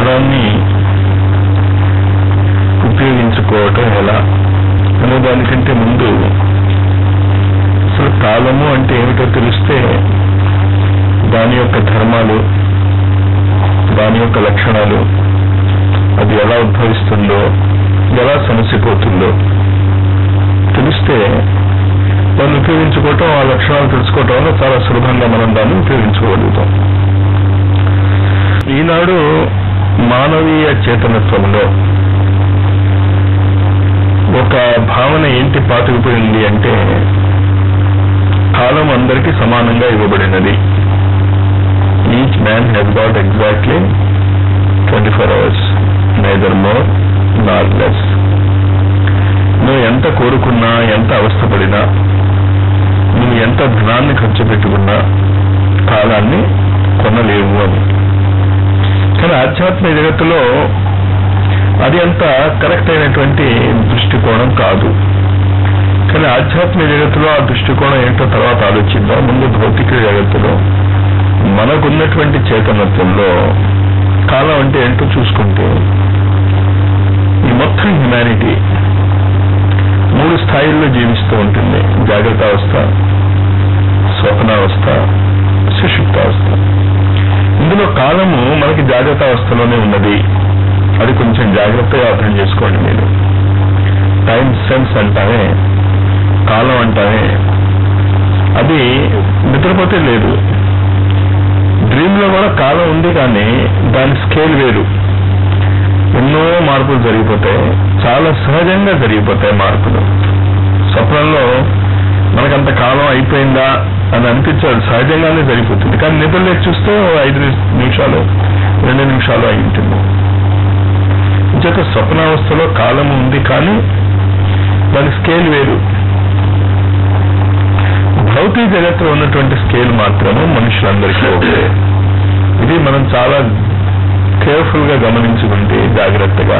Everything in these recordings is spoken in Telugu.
కాలాన్ని ఉపయోగించుకోవటం ఎలా అనే దానికంటే ముందు అసలు కాలము అంటే ఏమిటో తెలిస్తే దాని యొక్క ధర్మాలు దాని యొక్క లక్షణాలు అది ఎలా ఉద్భవిస్తుందో ఎలా సమసిపోతుందో తెలిస్తే దాన్ని ఉపయోగించుకోవటం ఆ లక్షణాలు తెలుసుకోవటం వల్ల చాలా సులభంగా మనం దాన్ని ఉపయోగించుకోగలుగుతాం ఈనాడు మానవీయ చేతనత్వంలో ఒక భావన ఏంటి పాతుకుపోయింది అంటే కాలం అందరికీ సమానంగా ఇవ్వబడినది each man has got exactly twenty four hours neither more not less నువ్వు ఎంత కోరుకున్నా ఎంత అవస్థపడినా నువ్వు ఎంత ధనాన్ని ఖర్చు పెట్టుకున్నా కాలాన్ని కొనలేవు అని కానీ ఆధ్యాత్మిక జగత్తులో అది అంత కరెక్ట్ అయినటువంటి దృష్టికోణం కాదు కానీ ఆధ్యాత్మిక జగత్తులో ఆ దృష్టికోణం ఏంటో తర్వాత ఆలోచిద్దాం ముందు భౌతిక జగత్తులో మనకున్నటువంటి చేతనత్వంలో కాలం అంటే ఏంటో చూసుకుంటే ఈ మొత్తం హ్యుమానిటీ మూడు స్థాయిల్లో జీవిస్తూ ఉంటుంది జాగ్రత్త అవస్థ స్వప్నావస్థ సుషుప్తావస్థ ఇందులో కాలము మనకి జాగ్రత్త అవస్థలోనే ఉన్నది అది కొంచెం జాగ్రత్తగా అర్థం చేసుకోండి మీరు టైం సెన్స్ అంటామే కాలం అంటామే అది నిద్రపోతే లేదు డ్రీమ్ లో కూడా కాలం ఉంది కానీ దాని స్కేల్ వేరు ఎన్నో మార్పులు జరిగిపోతాయి చాలా సహజంగా జరిగిపోతాయి మార్పులు స్వప్నంలో మనకంత కాలం అయిపోయిందా అని అనిపించాలి సహజంగానే జరిగిపోతుంది కానీ నిద్రలేక చూస్తే ఓ ఐదు నిమిషాలు రెండు నిమిషాలు అయి ఉంటుంది చేత స్వప్నావస్థలో కాలం ఉంది కానీ దాని స్కేల్ వేరు భౌతిక జగత్తులో ఉన్నటువంటి స్కేల్ మాత్రము మనుషులందరికీ ఒకటే ఇది మనం చాలా కేర్ఫుల్ గా గమనించుకుంటే జాగ్రత్తగా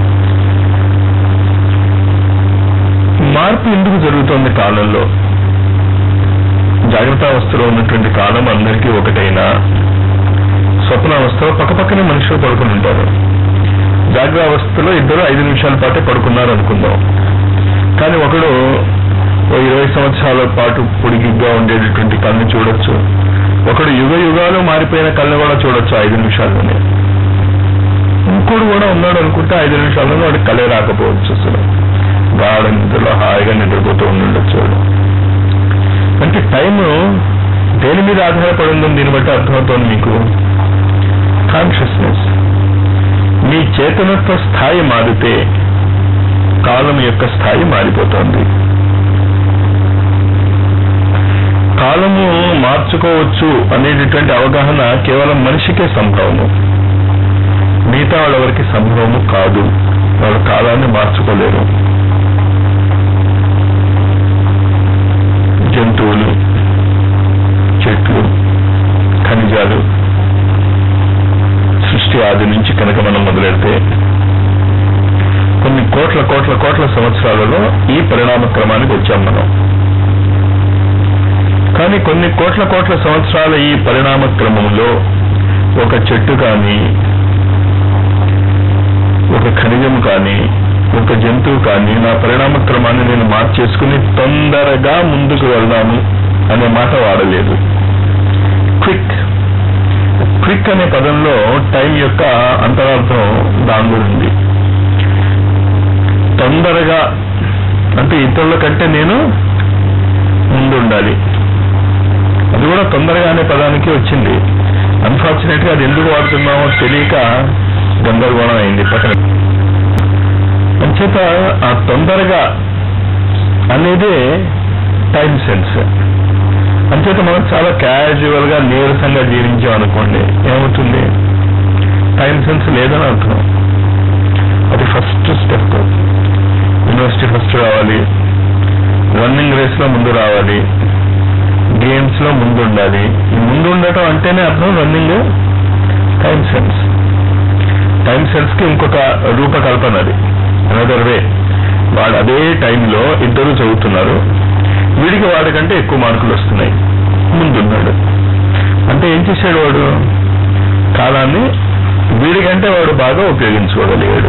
మార్పు ఎందుకు జరుగుతోంది కాలంలో జాగ్రత్త అవస్థలో ఉన్నటువంటి కాలం అందరికీ ఒకటైనా స్వప్నావస్థలో పక్కపక్కనే మనుషులు పడుకుని ఉంటారు జాగ్రత్త అవస్థలో ఇద్దరు ఐదు నిమిషాల పాటే పడుకున్నారు అనుకుందాం కానీ ఒకడు ఓ ఇరవై సంవత్సరాల పాటు పొడిగిగ్గా ఉండేటటువంటి కళ్ళు చూడొచ్చు ఒకడు యుగ యుగాలు మారిపోయిన కళ్ళు కూడా చూడొచ్చు ఐదు నిమిషాల్లోనే ఇంకోడు కూడా ఉన్నాడు అనుకుంటే ఐదు నిమిషాల్లోనే వాడికి కలే రాకపోవచ్చు అసలు గాఢ నిద్రలో హాయిగా నిద్రపోతూ ఉండుండొచ్చు వాడు అంటే టైం దేని మీద ఆధారపడి ఉందని దీన్ని బట్టి అర్థమవుతోంది మీకు కాన్షియస్నెస్ మీ చేతనత్వ స్థాయి మారితే కాలం యొక్క స్థాయి మారిపోతోంది కాలము మార్చుకోవచ్చు అనేటటువంటి అవగాహన కేవలం మనిషికే సంభవము మిగతా వాళ్ళెవరికి సంభవము కాదు వాళ్ళ కాలాన్ని మార్చుకోలేరు జంతువులు చెట్లు ఖనిజాలు సృష్టి ఆది నుంచి కనుక మనం మొదలెడితే కొన్ని కోట్ల కోట్ల కోట్ల సంవత్సరాలలో ఈ పరిణామ క్రమానికి వచ్చాం మనం కానీ కొన్ని కోట్ల కోట్ల సంవత్సరాల ఈ పరిణామ క్రమంలో ఒక చెట్టు కానీ ఒక ఖనిజం కానీ ఒక జంతువు కానీ నా పరిణామ క్రమాన్ని నేను మార్చేసుకుని తొందరగా ముందుకు వెళ్దాము అనే మాట వాడలేదు క్విక్ క్విక్ అనే పదంలో టైం యొక్క అంతరార్థం దాంగుడు ఉంది తొందరగా అంటే ఇతరుల కంటే నేను ముందు ఉండాలి అది కూడా తొందరగా అనే పదానికి వచ్చింది అన్ఫార్చునేట్ గా అది ఎందుకు వాడుతున్నామో తెలియక గందరగోళం అయింది పక్కన అంచేత ఆ తొందరగా అనేదే టైం సెన్స్ అంచేత మనం చాలా క్యాజువల్ గా నీరసంగా జీవించాం అనుకోండి ఏమవుతుంది టైం సెన్స్ లేదని అర్థం అది ఫస్ట్ స్టెప్ యూనివర్సిటీ ఫస్ట్ రావాలి రన్నింగ్ రేస్ లో ముందు రావాలి గేమ్స్ లో ముందు ఉండాలి ఈ ముందు ఉండటం అంటేనే అర్థం running time sense time sense కి ఇంకొక రూపకల్పన అది అనదర్ వే వాడు అదే టైంలో ఇద్దరు చదువుతున్నారు వీడికి వాడికంటే ఎక్కువ మార్కులు వస్తున్నాయి ముందున్నాడు అంటే ఏం చేశాడు వాడు కాలాన్ని వీడికంటే వాడు బాగా ఉపయోగించుకోగలిగాడు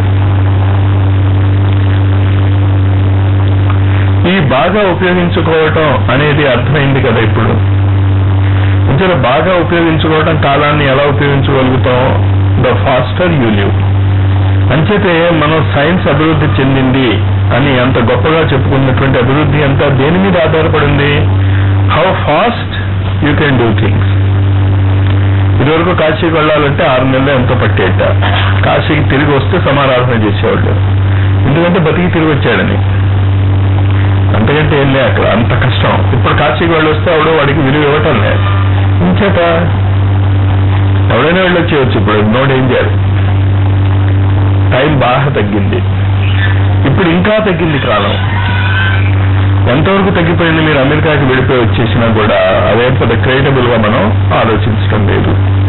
ఈ బాగా ఉపయోగించుకోవటం అనేది అర్థమైంది కదా ఇప్పుడు ఇందులో బాగా ఉపయోగించుకోవటం కాలాన్ని ఎలా ఉపయోగించుకోగలుగుతాం ద ఫాస్టర్ యూ లివ్ అంచేతే మనం సైన్స్ అభివృద్ధి చెందింది అని అంత గొప్పగా చెప్పుకున్నటువంటి అభివృద్ధి అంతా దేని మీద ఆధారపడింది how fast you can do things ఇదివరకు కాశీకి వెళ్ళాలంటే ఆరు నెలలు ఎంతో పట్టేట కాశీకి తిరిగి వస్తే సమారాధన చేసేవాళ్ళు ఎందుకంటే బతికి తిరిగి వచ్చాడని అంతకంటే ఏం లే అక్కడ అంత కష్టం ఇప్పుడు కాశీకి వెళ్ళి వస్తే ఎవడో వాడికి విలువ ఇవ్వటం లేదు ఇంచేత ఎవడైనా వెళ్ళొచ్చేయచ్చు ఇప్పుడు నో డేంజర్ టైం బాగా తగ్గింది ఇప్పుడు ఇంకా తగ్గింది కాలం ఎంతవరకు తగ్గిపోయింది మీరు అమెరికాకి వెళ్ళిపోయి వచ్చేసినా కూడా అదే పెద్ద క్రియేటబుల్ గా మనం ఆలోచించడం లేదు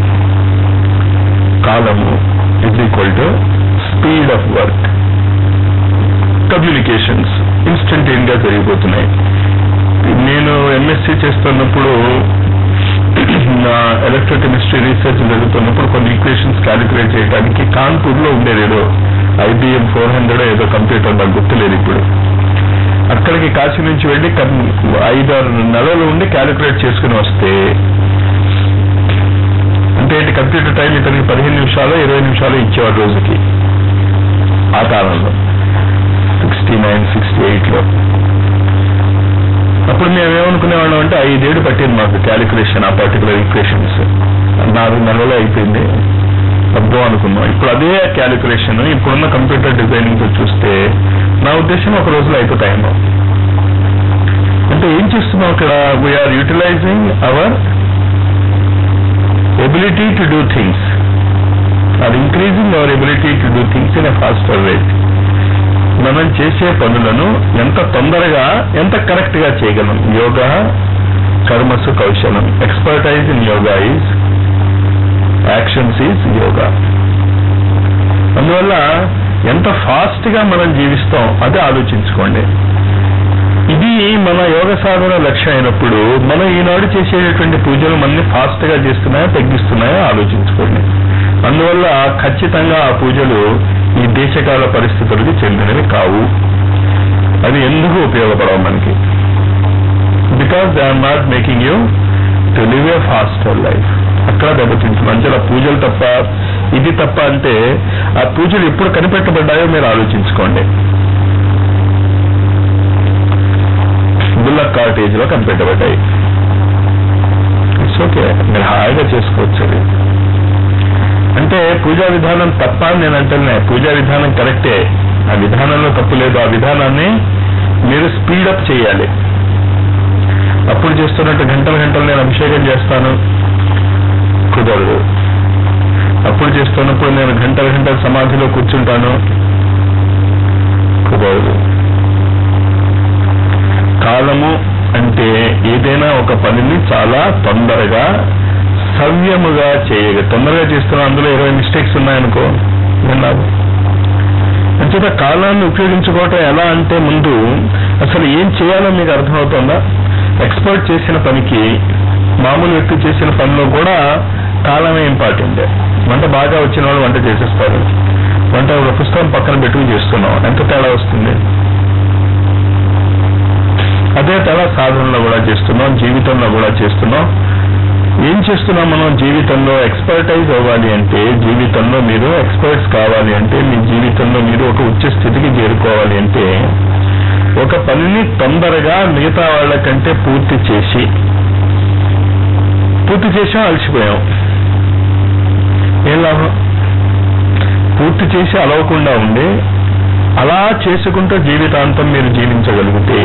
కాలము is equal to speed of work communications instantaneous గా జరిగిపోతున్నాయి నేను ఎంఎస్సి చేస్తున్నప్పుడు నా ఎలక్ట్రోకెమిస్ట్రీ రీసెర్చ్ జరుగుతున్నప్పుడు కొన్ని ఈక్వేషన్స్ క్యాలిక్యులేట్ చేయడానికి కాన్పూర్ లో ఉండేది ఏదో ఐబిఎం ఫోర్ హండ్రెడ్ ఏదో కంప్యూటర్ నాకు గుర్తులేదు ఇప్పుడు అక్కడికి కాశీ నుంచి వెళ్ళి ఐదారు నెలలు ఉండి క్యాలిక్యులేట్ చేసుకుని వస్తే అంటే ఏంటి కంప్యూటర్ టైం ఇతనికి పదిహేను నిమిషాలు ఇరవై నిమిషాలు ఇచ్చేవాడు రోజుకి ఆ కాలంలో సిక్స్టీ నైన్ సిక్స్టీ ఎయిట్ లో అప్పుడు మేము ఏమనుకునేవాళ్ళం అంటే ఐదేళ్ళు పట్టింది మాకు క్యాలిక్యులేషన్ ఆ పర్టికులర్ ఈక్వేషన్స్ నాలుగు నెలలు అయిపోయింది అబ్బో అనుకున్నాం ఇప్పుడు అదే క్యాలిక్యులేషన్ ఇప్పుడున్న కంప్యూటర్ డిజైనింగ్ తో చూస్తే నా ఉద్దేశం ఒక రోజులో అయిపోతాయేమో అంటే ఏం చేస్తున్నాం అక్కడ we are utilizing our ability to do things are increasing our ability to do things in a faster rate మనం చేసే పనులను ఎంత తొందరగా ఎంత కరెక్ట్ గా చేయగలం యోగా కర్మసు కౌశలం expertise in yoga is actions is yoga అందువల్ల ఎంత ఫాస్ట్ గా మనం జీవిస్తాం అదే ఆలోచించుకోండి ఇది మన యోగ సాధన లక్ష్యం అయినప్పుడు మనం ఈనాడు చేసేటటువంటి పూజలు మనని ఫాస్ట్ గా చేస్తున్నాయో తగ్గిస్తున్నాయో ఆలోచించుకోండి అందువల్ల ఖచ్చితంగా ఆ పూజలు ఈ దేశకాల పరిస్థితులకి చెందినవి కావు అవి ఎందుకు ఉపయోగపడవు మనకి because they are not making you to live a faster life అక్కడ దెబ్బతింటుంది అంచెల పూజలు తప్ప ఇది తప్ప అంటే ఆ పూజలు ఎప్పుడు కనిపెట్టబడ్డాయో మీరు ఆలోచించుకోండి బుల్లక్ కాటేజ్ లో కనిపెట్టబడ్డాయి ఇట్స్ ఓకే మీరు హాయిగా చేసుకోవచ్చు అది అంటే పూజా విధానం తప్ప అని నేను అంటున్నా పూజా విధానం కరెక్టే ఆ విధానంలో తప్పు లేదు ఆ విధానాన్ని మీరు స్పీడప్ చేయాలి అప్పుడు చేస్తున్నట్టు గంటల గంటలు నేను అభిషేకం చేస్తాను కుదరదు అప్పుడు చేస్తున్నప్పుడు నేను గంటల గంటల సమాధిలో కూర్చుంటాను కుదరదు కాలము అంటే ఏదైనా ఒక పనిని చాలా తొందరగా సవ్యముగా చేయగ తొందరగా చేస్తున్నా అందులో ఇరవై మిస్టేక్స్ ఉన్నాయనుకో విన్నాను అంచేత కాలాన్ని ఉపయోగించుకోవటం ఎలా అంటే ముందు అసలు ఏం చేయాలో మీకు అర్థమవుతుందా ఎక్స్పర్ట్ చేసిన పనికి మామూలు వ్యక్తి చేసిన పనిలో కూడా కాలమే ఇంపార్టెంట్ వంట బాగా వచ్చిన వాళ్ళు వంట చేసేస్తారు వంట ఒక పుస్తకం పక్కన పెట్టుకుని చేస్తున్నాం ఎంత తేడా వస్తుంది అదే తేడా సాధనలో కూడా చేస్తున్నాం జీవితంలో కూడా చేస్తున్నాం ఏం చేస్తున్నాం మనం జీవితంలో ఎక్స్పర్టైజ్ అవ్వాలి అంటే జీవితంలో మీరు ఎక్స్పర్ట్స్ కావాలి అంటే మీ జీవితంలో మీరు ఒక ఉచ్చ స్థితికి చేరుకోవాలి అంటే ఒక పనిని తొందరగా మిగతా వాళ్ళకంటే పూర్తి చేసి పూర్తి చేసాం అలసిపోయాం ఏం లాభం పూర్తి చేసి అలవకుండా ఉండి అలా చేసుకుంటూ జీవితాంతం మీరు జీవించగలిగితే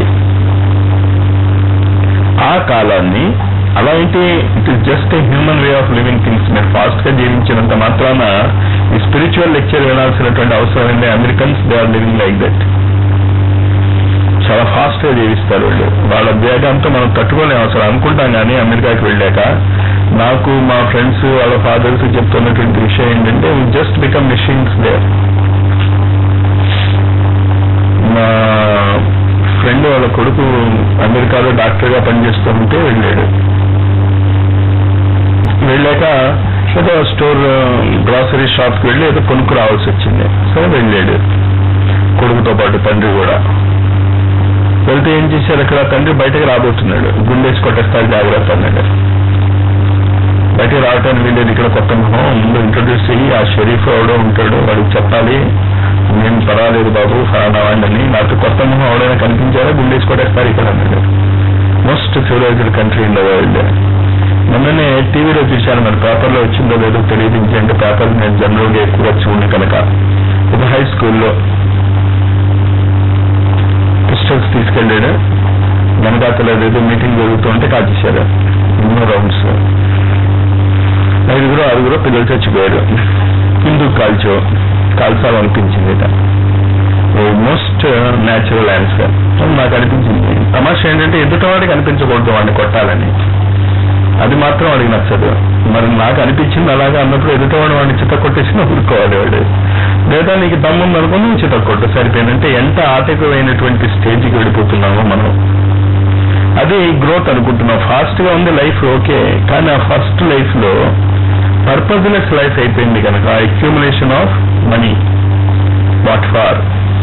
ఆ కాలాన్ని అలా అయితే it is just a human way of living things మీరు ఫాస్ట్ గా జీవించినంత మాత్రాన ఈ స్పిరిచువల్ లెక్చర్ వినాల్సినటువంటి అవసరం ఏంటి Americans they are living like that చాలా ఫాస్ట్ గా జీవిస్తారు వాళ్ళు వాళ్ళ వేగంతో మనం తట్టుకోలేం అసలు అనుకుంటాం కానీ అమెరికాకి వెళ్ళాక నాకు మా ఫ్రెండ్స్ వాళ్ళ ఫాదర్స్ చెప్తున్నటువంటి విషయం ఏంటంటే జస్ట్ బికమ్ మెషిన్స్ దేర్ మా ఫ్రెండ్ వాళ్ళ కొడుకు అమెరికాలో డాక్టర్ గా పనిచేస్తుంటే వెళ్ళాడు వెళ్ళాక ఏదో స్టోర్ గ్రాసరీ షాప్కి వెళ్ళి ఏదో కొనుక్కు రావాల్సి వచ్చింది సరే వెళ్ళాడు కొడుకుతో పాటు తండ్రి కూడా వెళ్తే ఏం చేశారు అక్కడ తండ్రి బయటకు రాబోతున్నాడు గుండేసి కొట్టేస్తారు జాగ్రత్త అన్నాడు బయటకు రావటానికి వెళ్ళేది ఇక్కడ కొత్త మొహం ముందు ఇంట్రొడ్యూస్ అయ్యి ఆ షరీఫ్ ఎవడో ఉంటాడు వాడికి చెప్పాలి నేను పర్వాలేదు బాబు ఫలానా వాడిని నాకు కొత్త మొహం ఎవడైనా కనిపించారా గుండేసి కొట్టేస్తారు ఇక్కడ అన్నాడు most civilized country in the world మొన్ననే టీవీలో చూశాను మరి పేపర్లో వచ్చిందో లేదో తెలియదు ఇంకేంటే పేపర్ నేను జనరల్గా ఎక్కువగా చూడండి కనుక ఒక హై స్కూల్లో పిస్టల్స్ తీసుకెళ్ళాడు వెనకాతల ఏదో మీటింగ్ జరుగుతుంటే కాల్చేశారు ఎన్నో రౌండ్స్ ఐదుగురు ఆరుగురు పిల్లలు చచ్చిపోయారు ఎందుకు కాల్చో కాల్చాలనిపించింది మోస్ట్ న్యాచురల్ ఆన్సర్ నాకు అనిపించింది తమాషా ఏంటంటే ఎదుటవాడికి అనిపించకూడదు వాడిని కొట్టాలని అది మాత్రం వాడికి నచ్చదు మరి నాకు అనిపించింది అలాగా అన్నప్పుడు ఎదుటవాడు వాడిని చిత్త కొట్టేసి ఊరుకోవాలి వాడు లేదా నీకు దమ్ముంది అనుకుని నువ్వు చిత్త కొట్టు సరిపోయిందంటే ఎంత ఆటకమైనటువంటి స్టేజ్కి వెళ్ళిపోతున్నామో మనం అది గ్రోత్ అనుకుంటున్నాం ఫాస్ట్ గా ఉంది లైఫ్ ఓకే కానీ ఆ ఫస్ట్ లైఫ్ లో పర్పజ్లెస్ లైఫ్ అయిపోయింది కనుక accumulation of money what for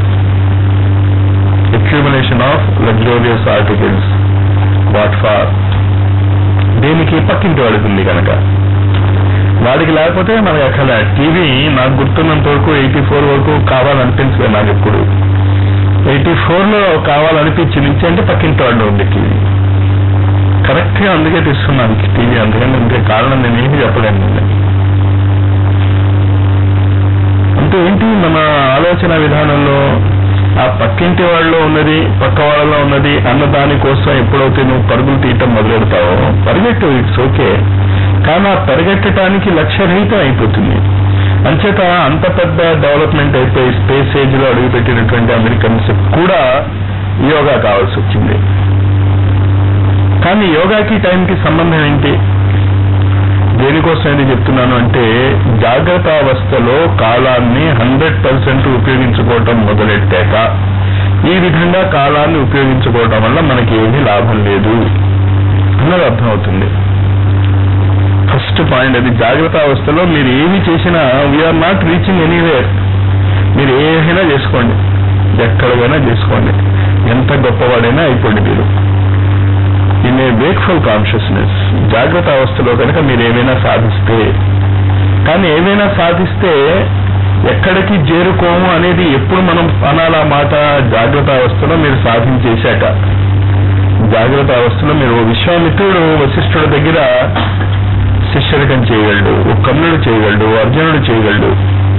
accumulation of luxurious articles what for దేనికి పక్కింటి వాడికి ఉంది కనుక వాడికి లేకపోతే మనకి అక్కడ టీవీ నాకు గుర్తున్నంత వరకు ఎయిటీ ఫోర్ వరకు కావాలనిపించలేదు నాకు ఎప్పుడు ఎయిటీ ఫోర్ లో కావాలనిపించి నుంచి అంటే పక్కింటి వాడిలో ఉంది టీవీ కరెక్ట్ గా అందుకే తీస్తున్నాను టీవీ అందుకని ఇంకే కారణం నేను ఏమి చెప్పలేను నేను. అంటే ఏంటి మన ఆలోచన విధానంలో ఆ పక్కింటి వాళ్ళలో ఉన్నది పక్క వాళ్ళలో ఉన్నది అన్న దానికోసం ఎప్పుడైతే నువ్వు పరుగులు తీయటం మొదలెడతావో పరిగెట్టు ఇట్స్ ఓకే కానీ ఆ పరిగెట్టడానికి లక్ష్యరహితం అయిపోతుంది అంచేత అంత పెద్ద డెవలప్మెంట్ అయిపోయి స్పేస్ ఏజ్ లో అడుగుపెట్టినటువంటి అమెరికన్స్ కూడా యోగా కావాల్సి వచ్చింది కానీ యోగాకి టైంకి సంబంధం ఏంటి దేనికోసం ఇది చెప్తున్నాను అంటే జాగ్రత్త అవస్థలో కాలాన్ని హండ్రెడ్ పర్సెంట్ ఉపయోగించుకోవటం మొదలెట్టాక ఈ విధంగా కాలాన్ని ఉపయోగించుకోవటం వల్ల మనకి ఏమీ లాభం లేదు అన్నది అర్థమవుతుంది ఫస్ట్ పాయింట్ అది జాగ్రత్త అవస్థలో మీరు ఏమి చేసినా వీఆర్ నాట్ రీచింగ్ ఎనీవేర్ మీరు ఏమైనా చేసుకోండి ఎక్కడికైనా చేసుకోండి ఎంత గొప్పవాడైనా అయిపోండి మీరు ఇన్ ఏ వేక్ఫుల్ కాన్షియస్నెస్ జాగ్రత్త అవస్థలో కనుక మీరు ఏమైనా సాధిస్తే కానీ ఏమైనా సాధిస్తే ఎక్కడికి చేరుకోము అనేది ఎప్పుడు మనం అనాలా మాట జాగ్రత్త అవస్థలో మీరు సాధించేశాక జాగ్రత్త అవస్థలో మీరు ఓ విశ్వామిత్రుడు వశిష్ఠుడి దగ్గర శిష్యరికం చేయగలడు ఓ కర్ణుడు చేయగలడు ఓ అర్జునుడు చేయగలడు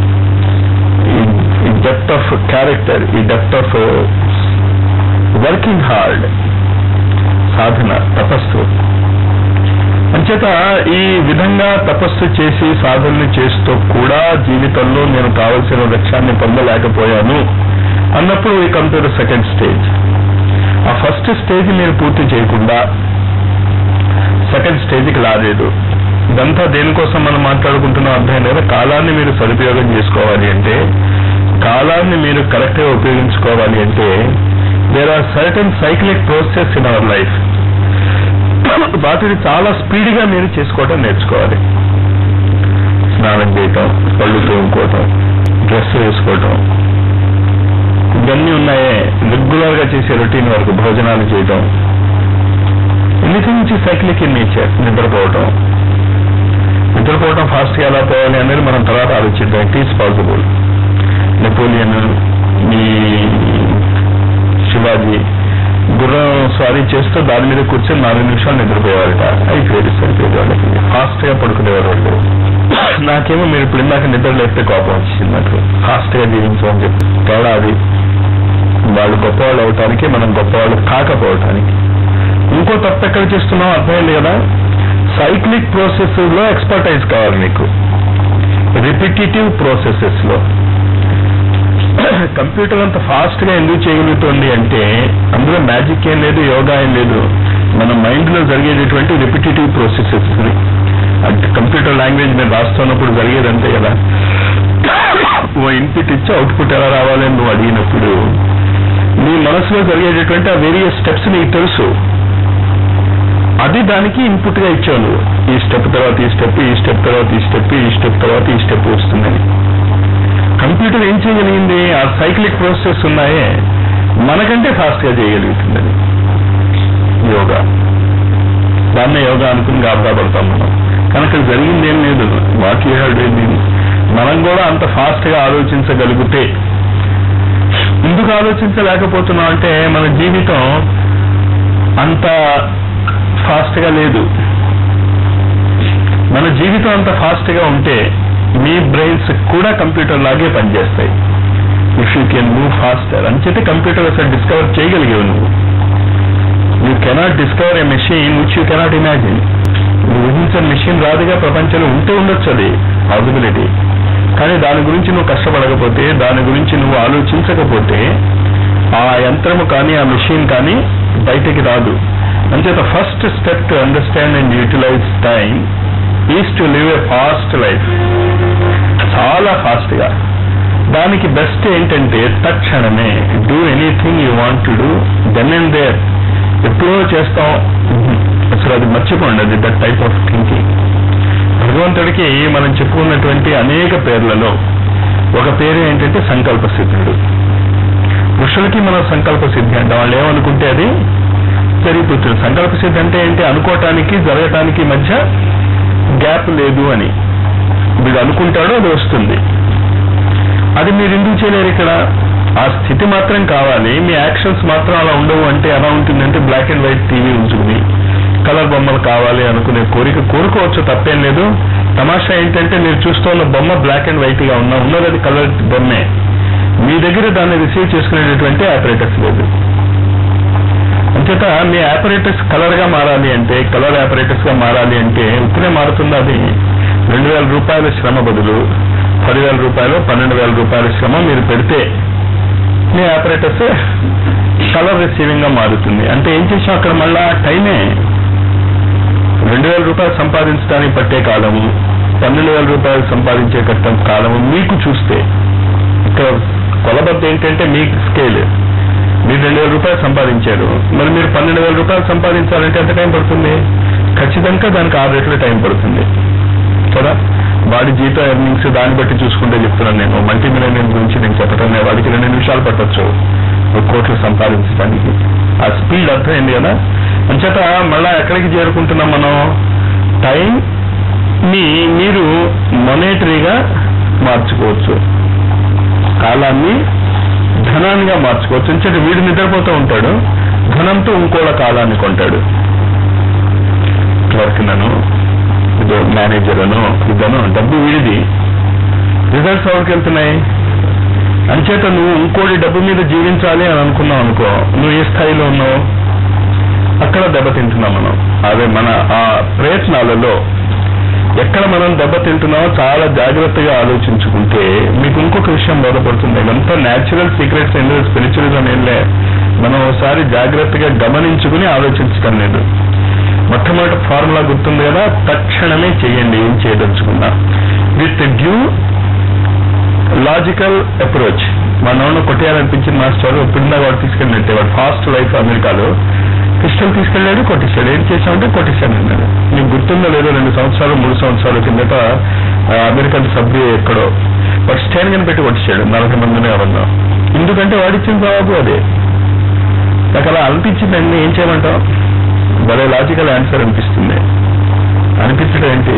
ఈ డెప్త్ ఆఫ్ క్యారెక్టర్ ఈ డెప్త్ ఆఫ్ వర్కింగ్ హార్డ్ సాధన తపస్సు అంచేత ఈ విధంగా తపస్సు చేసి సాధనలు చేస్తూ కూడా జీవితంలో నేను కావలసిన లక్ష్యాన్ని పొందలేకపోయాను అన్నప్పుడు ఈ come to the second stage ఆ ఫస్ట్ స్టేజ్ మీరు పూర్తి చేయకుండా సెకండ్ స్టేజ్కి రాలేదు ఇదంతా దేనికోసం మనం మాట్లాడుకుంటున్నాం అర్థం లేదా కాలాన్ని మీరు సదుపయోగం చేసుకోవాలి అంటే కాలాన్ని మీరు కరెక్ట్ గా ఉపయోగించుకోవాలి అంటే there are certain cyclic process in our life వాటిని చాలా స్పీడ్గా మీరు చేసుకోవడం నేర్చుకోవాలి స్నానం చేయటం పళ్ళు తోముకోవటం డ్రెస్ వేసుకోవటం ఇవన్నీ ఉన్నాయే రెగ్యులర్ గా చేసే రొటీన్ వరకు భోజనాలు చేయటం ఎనీథింగ్ నుంచి సైక్లిక్ ఇన్ నేచర్ నిద్రపోవటం నిద్రపోవటం ఫాస్ట్ గా ఎలా పోవాలి అనేది మనం తర్వాత ఆలోచిద్దాం ఇట్ ఈస్ పాసిబుల్ నెపోలియన్ ఈ శివాజీ గుర్రం స్వారీ చేస్తూ దాని మీద కూర్చొని నాలుగు నిమిషాలు నిద్రపోయేవారట అయిపోయేది సరిపోయేది వాళ్ళకి ఫాస్ట్ గా పడుకునేవారు వాళ్ళు నాకేమో మీరు ఇప్పుడు ఇందాక నిద్ర లేస్తే కోపం వచ్చింది నాకు ఫాస్ట్ గా జీవించమని చెప్పి తేడా అది వాళ్ళు గొప్పవాళ్ళు అవటానికి మనం గొప్పవాళ్ళు కాకపోవటానికి ఇంకో తప్పు ఎక్కడ చేస్తున్నాం అర్థమైంది కదా సైక్లిక్ ప్రాసెస్ లో ఎక్స్పర్టైజ్ కావాలి మీకు రిపిటేటివ్ ప్రాసెసెస్ లో కంప్యూటర్ అంత ఫాస్ట్ గా ఎందుకు చేయగలుగుతుంది అంటే అందులో మ్యాజిక్ ఏం లేదు యోగా ఏం లేదు మన మైండ్ లో జరిగేటటువంటి రిపిటేటివ్ ప్రాసెసెస్ కంప్యూటర్ లాంగ్వేజ్ మీద రాస్తున్నప్పుడు జరిగేది అంతే కదా ఓ ఇన్పుట్ ఇచ్చి అవుట్పుట్ ఎలా రావాలని నువ్వు అడిగినప్పుడు నీ మనసులో జరిగేటటువంటి ఆ వేరియస్ స్టెప్స్ నీకు తెలుసు అది దానికి ఇన్పుట్ గా ఇచ్చావు నువ్వు ఈ స్టెప్ తర్వాత ఈ స్టెప్ ఈ స్టెప్ తర్వాత ఈ స్టెప్ ఈ స్టెప్ తర్వాత ఈ స్టెప్ వస్తుందని కంప్యూటర్ ఏం చేయగలిగింది ఆ సైక్లిక్ ప్రాసెస్ ఉన్నాయే మనకంటే ఫాస్ట్ గా చేయగలుగుతుంది అది యోగా దాన్నే యోగా అనుకుని గాబరా పడతాం మనం కనుక జరిగింది ఏం లేదు వాట్ యూ హ్యావ్ డేది మనం కూడా అంత ఫాస్ట్ గా ఆలోచించగలిగితే ఎందుకు ఆలోచించలేకపోతున్నాం అంటే మన జీవితం అంత ఫాస్ట్ గా లేదు మన జీవితం అంత ఫాస్ట్ గా ఉంటే మీ బ్రెయిన్స్ కూడా కంప్యూటర్ లాగే పనిచేస్తాయి if you can move faster అంచేతే కంప్యూటర్ అసలు డిస్కవర్ చేయగలిగేవు నువ్వు you cannot discover a machine which you cannot imagine నువ్వు ఊహించిన మెషిన్ రాదుగా ప్రపంచంలో ఉంటే ఉండొచ్చు అది పాసిబిలిటీ కానీ దాని గురించి నువ్వు కష్టపడకపోతే దాని గురించి నువ్వు ఆలోచించకపోతే ఆ యంత్రము కానీ ఆ మెషిన్ కానీ బయటికి రాదు అంచేత first step to understand and utilize time is to live a fast life చాలా ఫాస్ట్ గా దానికి బెస్ట్ ఏంటంటే తక్షణమే do anything you want to do then and there ఎప్పుడో చేస్తాం అసలు అది మర్చిపోండి అది దట్ టైప్ ఆఫ్ థింకింగ్ భగవంతుడికి మనం చెప్పుకున్నటువంటి అనేక పేర్లలో ఒక పేరు ఏంటంటే సంకల్ప సిద్ధుడు ఋషులకి మనం సంకల్ప సిద్ధి అంటాం వాళ్ళు ఏమనుకుంటే అది జరిగిపోతుంది సంకల్ప సిద్ధి అంటే ఏంటి అనుకోవటానికి జరగటానికి మధ్య గ్యాప్ లేదు అని వీడు అనుకుంటాడో అది వస్తుంది అది మీరు ఎందుకు చేయలేరు ఇక్కడ ఆ స్థితి మాత్రం కావాలి మీ యాక్షన్స్ మాత్రం అలా ఉండవు అంటే ఎలా ఉంటుందంటే బ్లాక్ అండ్ వైట్ టీవీ ఉంటుంది కలర్ బొమ్మలు కావాలి అనుకునే కోరిక కోరుకోవచ్చు తప్పేం లేదు తమాషా ఏంటంటే మీరు చూస్తున్న బొమ్మ బ్లాక్ అండ్ వైట్ గా ఉన్నా ఉన్నది అది కలర్ బొమ్మే మీ దగ్గర దాన్ని రిసీవ్ చేసుకునేటటువంటి ఆపరేటర్స్ లేదు అంచేత మీ ఆపరేటర్స్ కలర్ గా మారాలి అంటే కలర్ ఆపరేటర్స్ గా మారాలి అంటే ఉత్తనే మారుతుంది అది రెండు వేల రూపాయల శ్రమ బదులు పదివేల రూపాయలు పన్నెండు వేల రూపాయల శ్రమ మీరు పెడితే మీ ఆపరేటర్స్ కలర్ రిసీవింగ్ గా మారుతుంది అంటే ఏం చేసాం అక్కడ మళ్ళా టైమే రెండు వేల రూపాయలు సంపాదించడానికి పట్టే కాలము పన్నెండు వేల రూపాయలు సంపాదించే కట్టం కాలము మీకు చూస్తే ఇక్కడ కొలబద్ద ఏంటంటే మీ స్కేల్ మీరు రెండు వేల రూపాయలు సంపాదించారు మరి మీరు పన్నెండు వేల రూపాయలు సంపాదించాలంటే ఎంత టైం పడుతుంది ఖచ్చితంగా దానికి ఆరు రెట్ల టైం పడుతుంది కదా వాడి జీతం ఎర్నింగ్స్ దాన్ని బట్టి చూసుకుంటే చెప్తున్నాను నేను మల్టీ మిలియన్ గురించి నేను చెప్పడం లేదు. వాడికి రెండు నిమిషాలు పట్టొచ్చు ఒక కోట్లు సంపాదించడానికి ఆ స్పీడ్ అర్థమైంది కదా అంచేత మళ్ళా ఎక్కడికి చేరుకుంటున్నాం మనం టైం ని మీరు మొనేటరీగా మార్చుకోవచ్చు కాలాన్ని ధనాన్నిగా మార్చుకోవచ్చు ఎందుకంటే వీడు నిద్రపోతూ ఉంటాడు ధనంతో ఇంకోళ్ళ కాలాన్ని కొంటాడు క్లర్క్ నను ఇదో మేనేజర్ అను ఇదను డబ్బు వీడిది రిజల్ట్స్ ఎవరికి వెళ్తున్నాయి అంచేత నువ్వు ఇంకోటి డబ్బు మీద జీవించాలి అని అనుకున్నావు అనుకో నువ్వు ఏ స్థాయిలో ఉన్నావు అక్కడ దెబ్బతింటున్నాం మనం అదే మన ఆ ప్రయత్నాలలో ఎక్కడ మనం దెబ్బతింటున్నామో చాలా జాగ్రత్తగా ఆలోచించుకుంటే మీకు ఇంకొక విషయం బోధపడుతుంది ఇదంతా న్యాచురల్ సీక్రెట్స్ ఎందుకు స్పిరిచువలిజం ఏంలే మనం ఒకసారి జాగ్రత్తగా గమనించుకుని ఆలోచించటం లేదు మొట్టమొదటి ఫార్ములా గుర్తుంది కదా తక్షణమే చేయండి ఏం చేయదలుచుకున్నా విత్ డ్యూ లాజికల్ అప్రోచ్ మా నాన్న కొట్టేయాలనిపించింది మాస్టర్ ఇప్పుడున్నా వాడు తీసుకెళ్ళినట్టే వాడు ఫాస్ట్ లైఫ్ అమెరికాలో పిస్టల్ తీసుకెళ్ళాడు కొట్టేశాడు ఏం చేశామంటే కొట్టేశాడు అన్నాడు నీకు గుర్తుందో లేదో రెండు సంవత్సరాలు మూడు సంవత్సరాల కిందట ఆ, అమెరికన్ సభ్యు ఎక్కడో వాడు స్టాండ్ కని పెట్టి కొట్టేశాడు నలభై మందిని ఎవరన్నా ఎందుకంటే వాడిచ్చిన జవాబు అదే నాకు అలా అనిపించిందండి ఏం చేయమంటాం భలే లాజికల్ ఆన్సర్ అనిపిస్తుంది అనిపించడం ఏంటి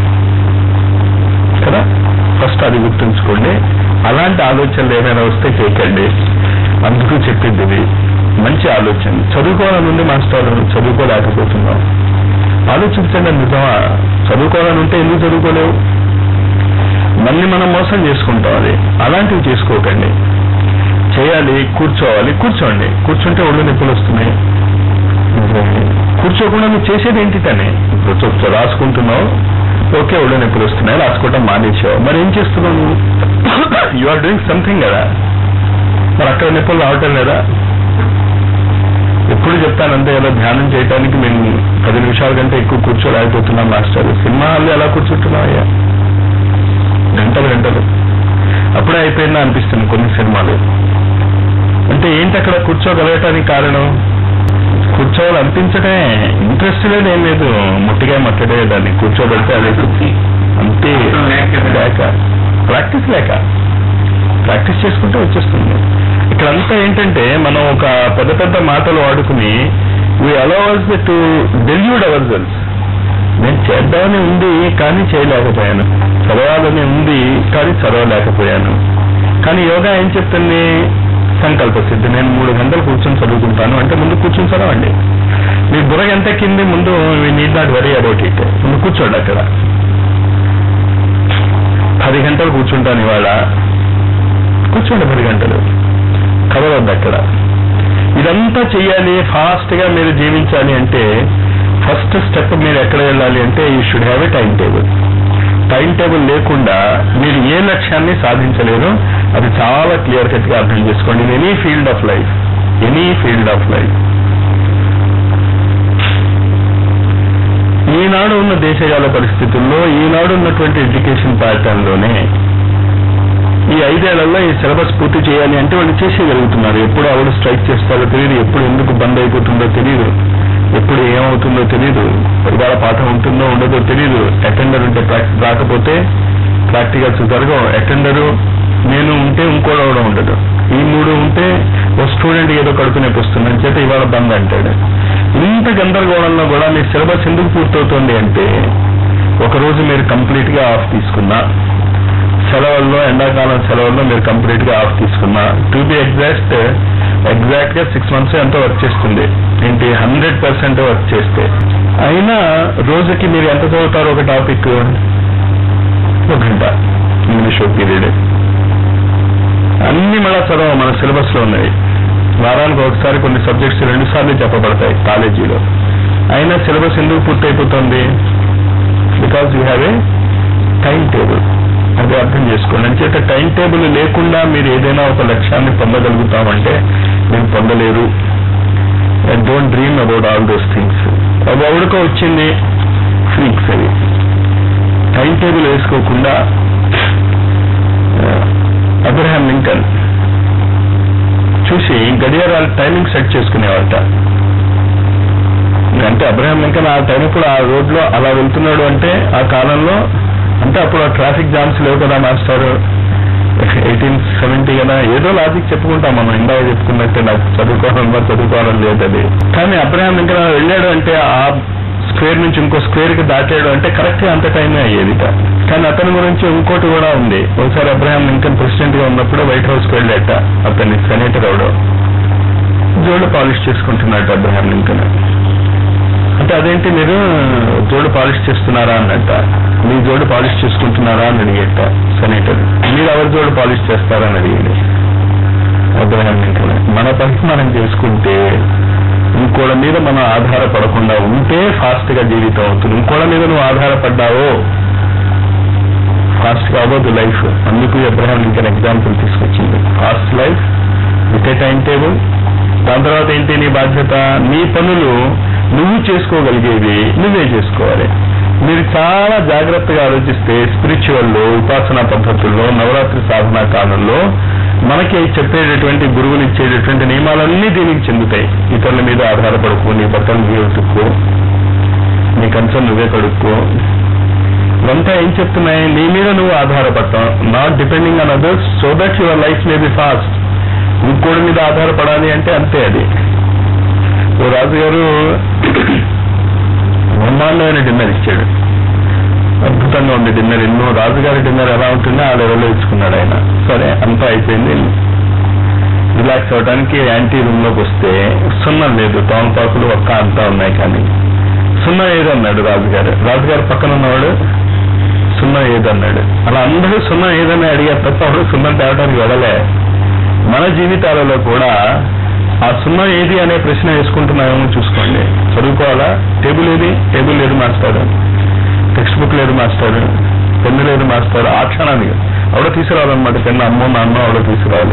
కదా ఫస్ట్ అది గుర్తుంచుకోండి అలాంటి ఆలోచనలు ఏమైనా వస్తే చేయకండి అందుకు చెప్పింది ఇది మంచి ఆలోచన చదువుకోవాలని ఉంది మాస్టర్ చదువుకోలేకపోతున్నాం ఆలోచించండి నిజమా చదువుకోవాలని ఉంటే ఎందుకు చదువుకోలేవు మళ్ళీ మనం మోసం చేసుకుంటాం అది అలాంటివి చేసుకోకండి చేయాలి కూర్చోవాలి కూర్చోండి కూర్చుంటే ఒళ్ళు నొప్పులు వస్తున్నాయి కూర్చోకుండా నువ్వు చేసేది ఏంటి తనే ఇప్పుడు చూ- రాసుకుంటున్నావు ఓకే ఒళ్ళు నొప్పులు వస్తున్నాయి రాసుకోవటం మానేసావు మరి ఏం చేస్తున్నావు నువ్వు యు ఆర్ డూయింగ్ సంథింగ్ కదా మరి అక్కడ నొప్పులు రావటం లేదా ఎప్పుడు చెప్తాను అంతే కదా ధ్యానం చేయడానికి మేము పది నిమిషాల కంటే ఎక్కువ కూర్చోలేకపోతున్నాం మాస్టర్ సినిమా హాల్లో ఎలా కూర్చుంటున్నాం అయ్యా గంటలు గంటలు అప్పుడే అయిపోయిందా అనిపిస్తుంది కొన్ని సినిమాలు అంటే ఏంటి అక్కడ కూర్చోగలగటానికి కారణం కూర్చోవాలి అనిపించడే ఇంట్రెస్ట్ లేదు ఏం లేదు ముట్టిగా మట్టడే దాన్ని కూర్చోబెడితే అదే కుర్చీ అంతే లేక ప్రాక్టీస్ లేక ప్రాక్టీస్ చేసుకుంటే వచ్చేస్తుంది ఇక్కడంతా ఏంటంటే మనం ఒక పెద్ద పెద్ద మాటలు వాడుకుని we allow us to delude our selves నేను చేద్దామని ఉంది కానీ చేయలేకపోయాను చదవాలని ఉంది కానీ చదవలేకపోయాను కానీ యోగా ఏం చెప్తుంది సంకల్ప సిద్ధి నేను మూడు గంటలు కూర్చొని చదువుకుంటాను అంటే ముందు కూర్చొని చదవండి మీ బుర్ర ఎంత కింది ముందు need not worry about it ముందు కూర్చోండి అక్కడ పది గంటలు కూర్చుంటాను ఇవాళ కూర్చోండి పది గంటలు కదలొద్దు అక్కడ ఇదంతా చెయ్యాలి ఫాస్ట్ గా మీరు జీవించాలి అంటే ఫస్ట్ స్టెప్ మీరు ఎక్కడ వెళ్ళాలి అంటే you should have a time table time table లేకుండా మీరు ఏ లక్ష్యాన్ని సాధించలేరు అది చాలా క్లియర్ కట్ గా అర్థం చేసుకోండి any field of life any field of life ఈనాడు ఉన్న దేశకాల పరిస్థితుల్లో ఈనాడు ఉన్నటువంటి ఎడ్యుకేషన్ ప్యాటర్న్ లోనే ఈ ఐదేళ్లలో ఈ సిలబస్ పూర్తి చేయాలి అంటే వాళ్ళు చేసేయగలుగుతున్నారు ఎప్పుడు ఆవిడ స్ట్రైక్ చేస్తారో తెలియదు ఎప్పుడు ఎందుకు బంద్ అయిపోతుందో తెలియదు ఎప్పుడు ఏమవుతుందో తెలియదు ఇవాళ పాఠం ఉంటుందో ఉండదో తెలియదు అటెండర్ ఉంటే ప్రాక్టీస్ రాకపోతే ప్రాక్టికల్స్ జరగవు అటెండరు నేను ఉంటే ఇంకోటి కూడా ఉండదు ఈ మూడు ఉంటే ఓ స్టూడెంట్ ఏదో కడుపు నొప్పి వస్తుంది చేత ఇవాళ బంద్ అంటాడు ఇంత గందరగోళంలో కూడా మీ సిలబస్ ఎందుకు పూర్తవుతుంది అంటే ఒకరోజు మీరు కంప్లీట్ గా ఆఫ్ తీసుకున్నా సెలవుల్లో ఎండాకాలం సెలవుల్లో మీరు కంప్లీట్ గా ఆఫ్ తీసుకున్నా టు బి ఎగ్జాక్ట్ ఎగ్జాక్ట్ గా సిక్స్ మంత్స్ ఎంతో వర్క్ చేస్తుంది ఏంటి హండ్రెడ్ పర్సెంట్ వర్క్ చేస్తే అయినా రోజుకి మీరు ఎంత చదువుతారు ఒక టాపిక్ ఒక గంట ఇంగ్లీష్ పీరియడ్ అన్ని మళ్ళా చదవ మన సిలబస్ లో ఉన్నాయి వారానికి ఒకసారి కొన్ని సబ్జెక్ట్స్ రెండు సార్లు చెప్పబడతాయి కాలేజీలో అయినా సిలబస్ ఎందుకు పూర్తయిపోతుంది because you have a time table అది అర్థం చేసుకోండి అంచేత టైం టేబుల్ లేకుండా మీరు ఏదైనా ఒక లక్ష్యాన్ని పొందగలుగుతామంటే మీరు పొందలేరు don't dream about all those things అది ఎవరికో వచ్చింది ఫ్రీక్స్ అవి టైం టేబుల్ వేసుకోకుండా అబ్రహాం లింకన్ చూసి గడియారాలు టైమింగ్ సెట్ చేసుకునేవాట అంటే అబ్రహాం లింకన్ ఆ టైం ఇప్పుడు ఆ రోడ్లో అలా వెళ్తున్నాడు అంటే ఆ కాలంలో అంటే అప్పుడు ట్రాఫిక్ జామ్స్ లేవు కదా మాస్టర్ ఎయిటీన్ సెవెంటీ కదా ఏదో లాజిక్ చెప్పుకుంటాం మనం ఇందాక చెప్పుకున్నట్టే నాకు చదువుకోవాలన్నా చదువుకోవాలని లేదు అది కానీ అబ్రహాం లింకన్ వెళ్ళాడు అంటే ఆ స్క్వేర్ నుంచి ఇంకో స్క్వేర్ కి దాటాడు అంటే కరెక్ట్ గా అంత టైమే అయ్యేది కానీ అతని గురించి ఇంకోటి కూడా ఉంది ఒకసారి అబ్రహాం లింకన్ ప్రెసిడెంట్ గా ఉన్నప్పుడు వైట్ హౌస్ కి వెళ్ళాట అతన్ని సెనేటర్ అవడం జోడు పాలిష్ చేసుకుంటున్నాడు అబ్రహాం లింకన్ అంటే అదేంటి మీరు జోడు పాలిష్ చేస్తున్నారా అన్నట్ట మీ జోడు పాలిష్ చేసుకుంటున్నారా అని అడిగేట సెనేటర్ మీరు ఎవరి జోడు పాలిష్ చేస్తారా అని అడిగాడు అబ్రహాం లింకన్ మన పని మనం చేసుకుంటే ఇంకోళ్ళ మీద మనం ఆధారపడకుండా ఉంటే ఫాస్ట్ గా జీవితం అవుతుంది ఇంకోళ్ళ మీద నువ్వు ఆధారపడ్డావో ఫాస్ట్ గా అవ్వదు లైఫ్ అందుకు అబ్రహాం లింకన్ ఎగ్జాంపుల్ తీసుకొచ్చింది fast life with a time table దాని తర్వాత ఏంటి నీ బాధ్యత నీ పనులు నువ్వు చేసుకోగలిగేవి నువ్వే చేసుకోవాలి మీరు చాలా జాగ్రత్తగా ఆలోచిస్తే స్పిరిచువల్లో ఉపాసనా పద్ధతుల్లో నవరాత్రి సాధనా కాలంలో మనకి చెప్పేటటువంటి గురువులు ఇచ్చేటటువంటి నియమాలన్నీ దీనికి చెందుతాయి ఇతరుల మీద ఆధారపడుకో నీ బట్టలు నువ్వే ఉతుక్కో నీ కంచం నువ్వే కడుక్కో ఇవంతా ఏం చెప్తున్నాయి నీ మీద నువ్వు ఆధారపడతాం not depending on others so that your life may be fast ఇంకోటి మీద ఆధారపడాలి అంటే అంతే అది ఓ రాజుగారు బ్రహ్మాండమైన డిన్నర్ ఇచ్చాడు అద్భుతంగా ఉంది డిన్నర్ ఎన్నో రాజుగారి డిన్నర్ ఎలా ఉంటుందో ఆ లెవెల్లో ఇచ్చుకున్నాడు ఆయన సరే అంతా అయిపోయింది రిలాక్స్ అవడానికి యాంటీ రూమ్ లోకి వస్తే సున్నం లేదు తోమపాకులు ఒక్క అంతా ఉన్నాయి కానీ సున్నం ఏదన్నాడు రాజుగారు రాజుగారు పక్కన ఉన్నవాడు సున్నం ఏదన్నాడు అలా అందరూ సున్నం ఏదని అడిగారు తప్ప ఎవరు సున్నం తేవడానికి వెళ్ళలే మన జీవితాలలో కూడా ఆ సున్నం ఏది అనే ప్రశ్న వేసుకుంటున్నామేమో చూసుకోండి చదువుకోవాలా టేబుల్ ఏది టేబుల్ లేదు మాస్టర్ టెక్స్ట్ బుక్ లేదు మాస్టర్ పెన్ను లేదు మాస్టర్ ఆ క్షణానికి ఆవిడ తీసుకురావాలన్నమాట పెన్ను అమ్మో నాన్న ఆవిడ తీసుకురావాలి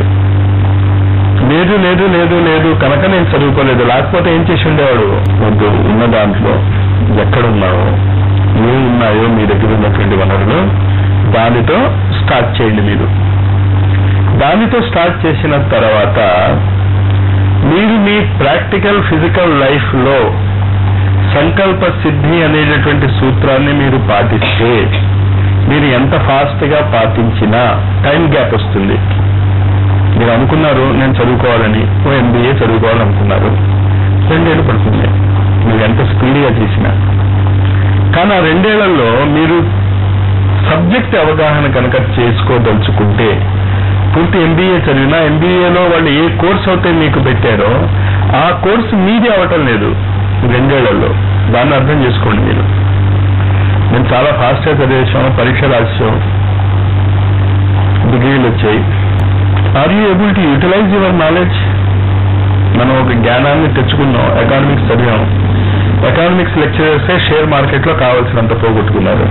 లేదు లేదు లేదు లేదు కనుక నేను చదువుకోలేదు లేకపోతే ఏం చేసి ఉండేవాడు వద్దు ఉన్న దాంట్లో ఎక్కడున్నావో ఏమి ఉన్నాయో మీ దగ్గర ఉన్నటువంటి వనరులు దానితో స్టార్ట్ చేయండి మీరు దానితో స్టార్ట్ చేసిన తర్వాత మీరు మీ ప్రాక్టికల్ ఫిజికల్ లైఫ్ లో సంకల్ప సిద్ధి అనేటటువంటి సూత్రాన్ని మీరు పాటిస్తే మీరు ఎంత ఫాస్ట్ గా పాటించినా టైం గ్యాప్ వస్తుంది మీరు అనుకున్నారు నేను చదువుకోవాలని ఓ ఎంబీఏ చదువుకోవాలనుకున్నారు రెండేళ్ళు పడుతుంది మీరు ఎంత స్పీడ్గా చేసినా కానీ ఆ రెండేళ్లలో మీరు సబ్జెక్ట్ అవగాహన కనుక చేసుకోదలుచుకుంటే పూర్తి ఎంబీఏ చదివినా ఎంబీఏలో వాళ్ళు ఏ కోర్స్ అయితే మీకు పెట్టారో ఆ కోర్సు మీది అవటం లేదు రెండేళ్లలో దాన్ని అర్థం చేసుకోండి మీరు మేము చాలా ఫాస్ట్గా చదివేసాం పరీక్ష రాసాం డిగ్రీలు వచ్చాయి are you able to utilize your knowledge మనం ఒక జ్ఞానాన్ని తెచ్చుకున్నాం ఎకానమిక్స్ చదివాం ఎకానమిక్స్ లెక్చరర్సే షేర్ మార్కెట్లో కావాల్సినంత పోగొట్టుకున్నారు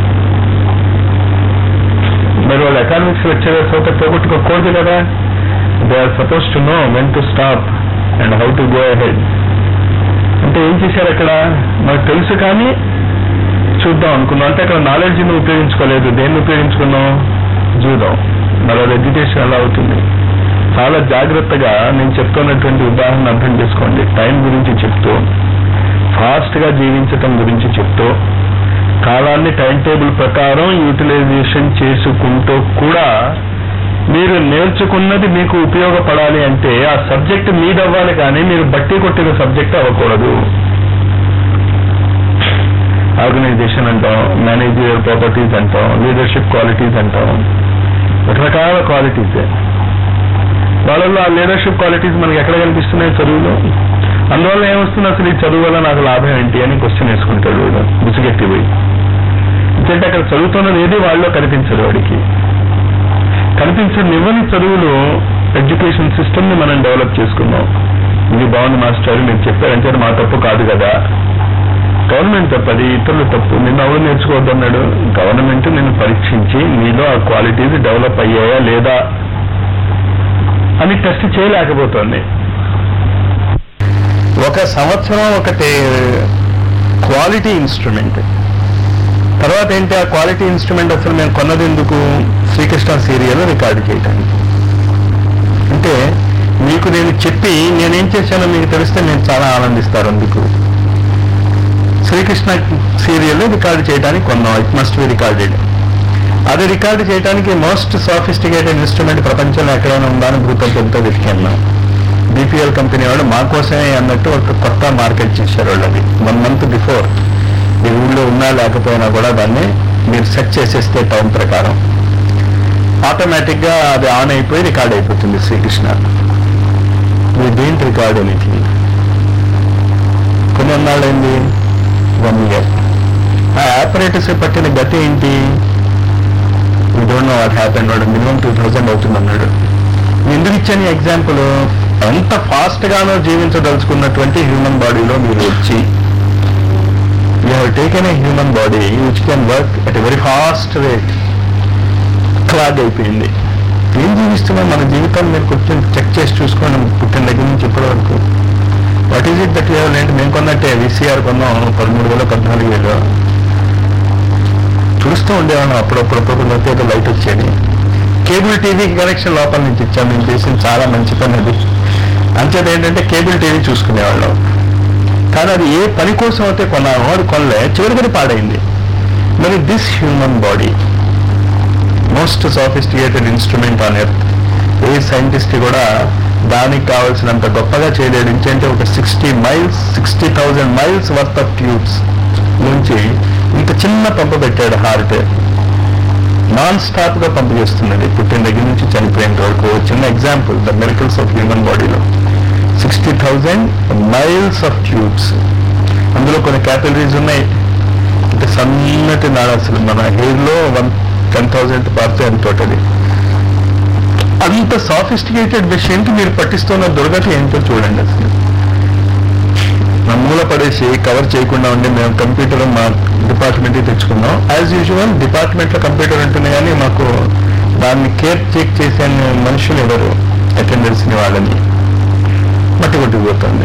మరి వాళ్ళు ఎకానమిక్స్ లెక్చరర్స్ అయితే పోగొట్టుకోకూడదు కదా they are supposed to know when to stop and how to go ahead అంటే ఏం చేశారు అక్కడ మనకు తెలుసు కానీ చూద్దాం అనుకున్నాం అంటే అక్కడ నాలెడ్జ్ని ఉపయోగించుకోలేదు దేన్ని ఉపయోగించుకున్నాం చూద్దాం మరి అది ఎడ్యుకేషన్ ఎలా అవుతుంది చాలా జాగ్రత్తగా నేను చెప్తున్నటువంటి ఉదాహరణ అర్థం చేసుకోండి టైం గురించి చెప్తూ ఫాస్ట్ గా జీవించటం గురించి చెప్తూ కాలాన్ని టైం టేబుల్ ప్రకారం యూటిలైజేషన్ చేసుకుంటూ కూడా మీరు నేర్చుకున్నది మీకు ఉపయోగపడాలి అంటే ఆ సబ్జెక్ట్ మీదవ్వాలి కానీ మీరు బట్టి కొట్టిన సబ్జెక్ట్ అవ్వకూడదు ఆర్గనైజేషన్ అంటాం మేనేజరియల్ ప్రాపర్టీస్ అంటాం లీడర్షిప్ క్వాలిటీస్ అంటాం రకరకాల క్వాలిటీస్ వాళ్ళల్లో ఆ లీడర్షిప్ క్వాలిటీస్ మనకి ఎక్కడ కనిపిస్తున్నాయి చదువులో అందువల్ల ఏమొస్తుంది అసలు ఈ చదువు వల్ల నాకు లాభం ఏంటి అని క్వశ్చన్ వేసుకుంటాడు వీడు ముసుగెత్తి పోయి ఎందుకంటే అక్కడ చదువుతున్నది ఏది వాళ్ళలో కనిపించదు వాడికి కనిపించనివ్వని చదువులు ఎడ్యుకేషన్ సిస్టమ్ ని మనం డెవలప్ చేసుకున్నాం ఇది బాగుంది మాస్టర్ మీరు చెప్పారంటే అది మా తప్పు కాదు కదా గవర్నమెంట్ తప్పు అది ఇతరులు తప్పు నిన్న ఎవరు నేర్చుకోవద్దన్నాడు గవర్నమెంట్ నిన్ను పరీక్షించి నీలో ఆ క్వాలిటీస్ డెవలప్ అయ్యాయా లేదా అని టెస్ట్ చేయలేకపోతుంది ఒక సంవత్సరం ఒకటి క్వాలిటీ ఇన్స్ట్రుమెంట్ తర్వాత ఏంటి ఆ క్వాలిటీ ఇన్స్ట్రుమెంట్ అసలు మేము కొన్నది ఎందుకు శ్రీకృష్ణ సీరియల్ రికార్డు చేయడానికి అంటే మీకు నేను చెప్పి నేనేం చేశానో మీకు తెలిస్తే నేను చాలా ఆనందిస్తారు అందుకు శ్రీకృష్ణ సీరియల్ రికార్డు చేయడానికి కొన్నాం ఇట్ మస్ట్ బి రికార్డెడ్ అది రికార్డు చేయడానికి మోస్ట్ సాఫిస్టికేటెడ్ ఇన్స్ట్రుమెంట్ ప్రపంచంలో ఎక్కడైనా ఉందా అని భూకంపంతో వెతికాను బీపీఎల్ కంపెనీ వాళ్ళు మా కోసమే అన్నట్టు ఒక కొత్త మార్కెట్ చేశారు వాళ్ళు అది వన్ మంత్ బిఫోర్ ఈ ఊళ్ళో ఉన్నా లేకపోయినా కూడా దాన్ని మీరు సెట్ చేసేస్తే టౌన్ ప్రకారం ఆటోమేటిక్ గా అది ఆన్ అయిపోయి రికార్డ్ అయిపోతుంది శ్రీకృష్ణ మీ డీంట్ రికార్డ్ ఎనీథింగ్ కొన్ని అన్నాళ్ళైంది వన్ ఇయర్ ఆ ఆపరేటర్స్ పట్టిన గతి ఏంటి we don't know what happen వాడు మినిమం టూ థౌజండ్ అవుతుంది అన్నాడు ఎందుకు ఇచ్చాను ఎగ్జాంపుల్ ఎంత ఫాస్ట్ గానో జీవించదలుచుకున్నటువంటి హ్యూమన్ బాడీలో మీరు వచ్చి you have taken a human body which can work at a very fast rate clog అయిపోయింది ఏం జీవిస్తున్నాం మన జీవితాన్ని మీరు కూర్చొని చెక్ చేసి చూసుకోండి పుట్టిన దగ్గర నుంచి ఇప్పటి వరకు what is it that you ఏంటి మేము కొన్నట్టే విసిఆర్ కొన్నాం పదమూడు వేలు పద్నాలుగు వేలు చూస్తూ ఉండేవాళ్ళం అప్పుడప్పుడు అప్పుడప్పుడు ప్రత్యేక లైట్ వచ్చేది కేబుల్ టీవీకి కనెక్షన్ లోపల నుంచి ఇచ్చాం మేము చేసిన చాలా మంచి పని అది అంచేది ఏంటంటే కేబుల్ టీవీ చూసుకునేవాళ్ళం కానీ అది ఏ పని కోసం అయితే కొన్నామో అది కొనలే చివరికి పాడైంది మరి this human body most sophisticated instrument on earth ఏ సైంటిస్ట్ కూడా దానికి కావాల్సినంత గొప్పగా చేయలేడు ఇంకంటే ఒక sixty miles sixty thousand miles worth of tubes నుంచి ఇంత చిన్న పంప పెట్టాడు హార్ట్ నాన్ స్టాప్ గా పంపు చేస్తున్నది పుట్టిన దగ్గర నుంచి చనిపోయేంత వరకు ఓ చిన్న example the miracles of human బాడీలో sixty thousand miles of tubes అందులో కొన్ని క్యాపిలరీస్ ఉన్నాయి అంటే సన్నటి నాడ అసలు మన హెయిర్ లో వన్ టెన్ థౌజండ్ పారితే అంత టోటలీ అంత సాఫిస్టికేటెడ్ విషయంకి మీరు పట్టిస్తున్న దుర్గతి ఏంటో చూడండి అసలు నా మూల పడేసి కవర్ చేయకుండా ఉండి మేము కంప్యూటర్ మా డిపార్ట్మెంట్ తెచ్చుకున్నాం యాజ్ యూజువల్ డిపార్ట్మెంట్ లో కంప్యూటర్ ఉంటుంది కానీ మాకు దాన్ని కేర్ చెక్ చేసే మనుషులు ఎవరు అటెండెన్స్ ని వాళ్ళని మట్టి కొట్టిపోతుంది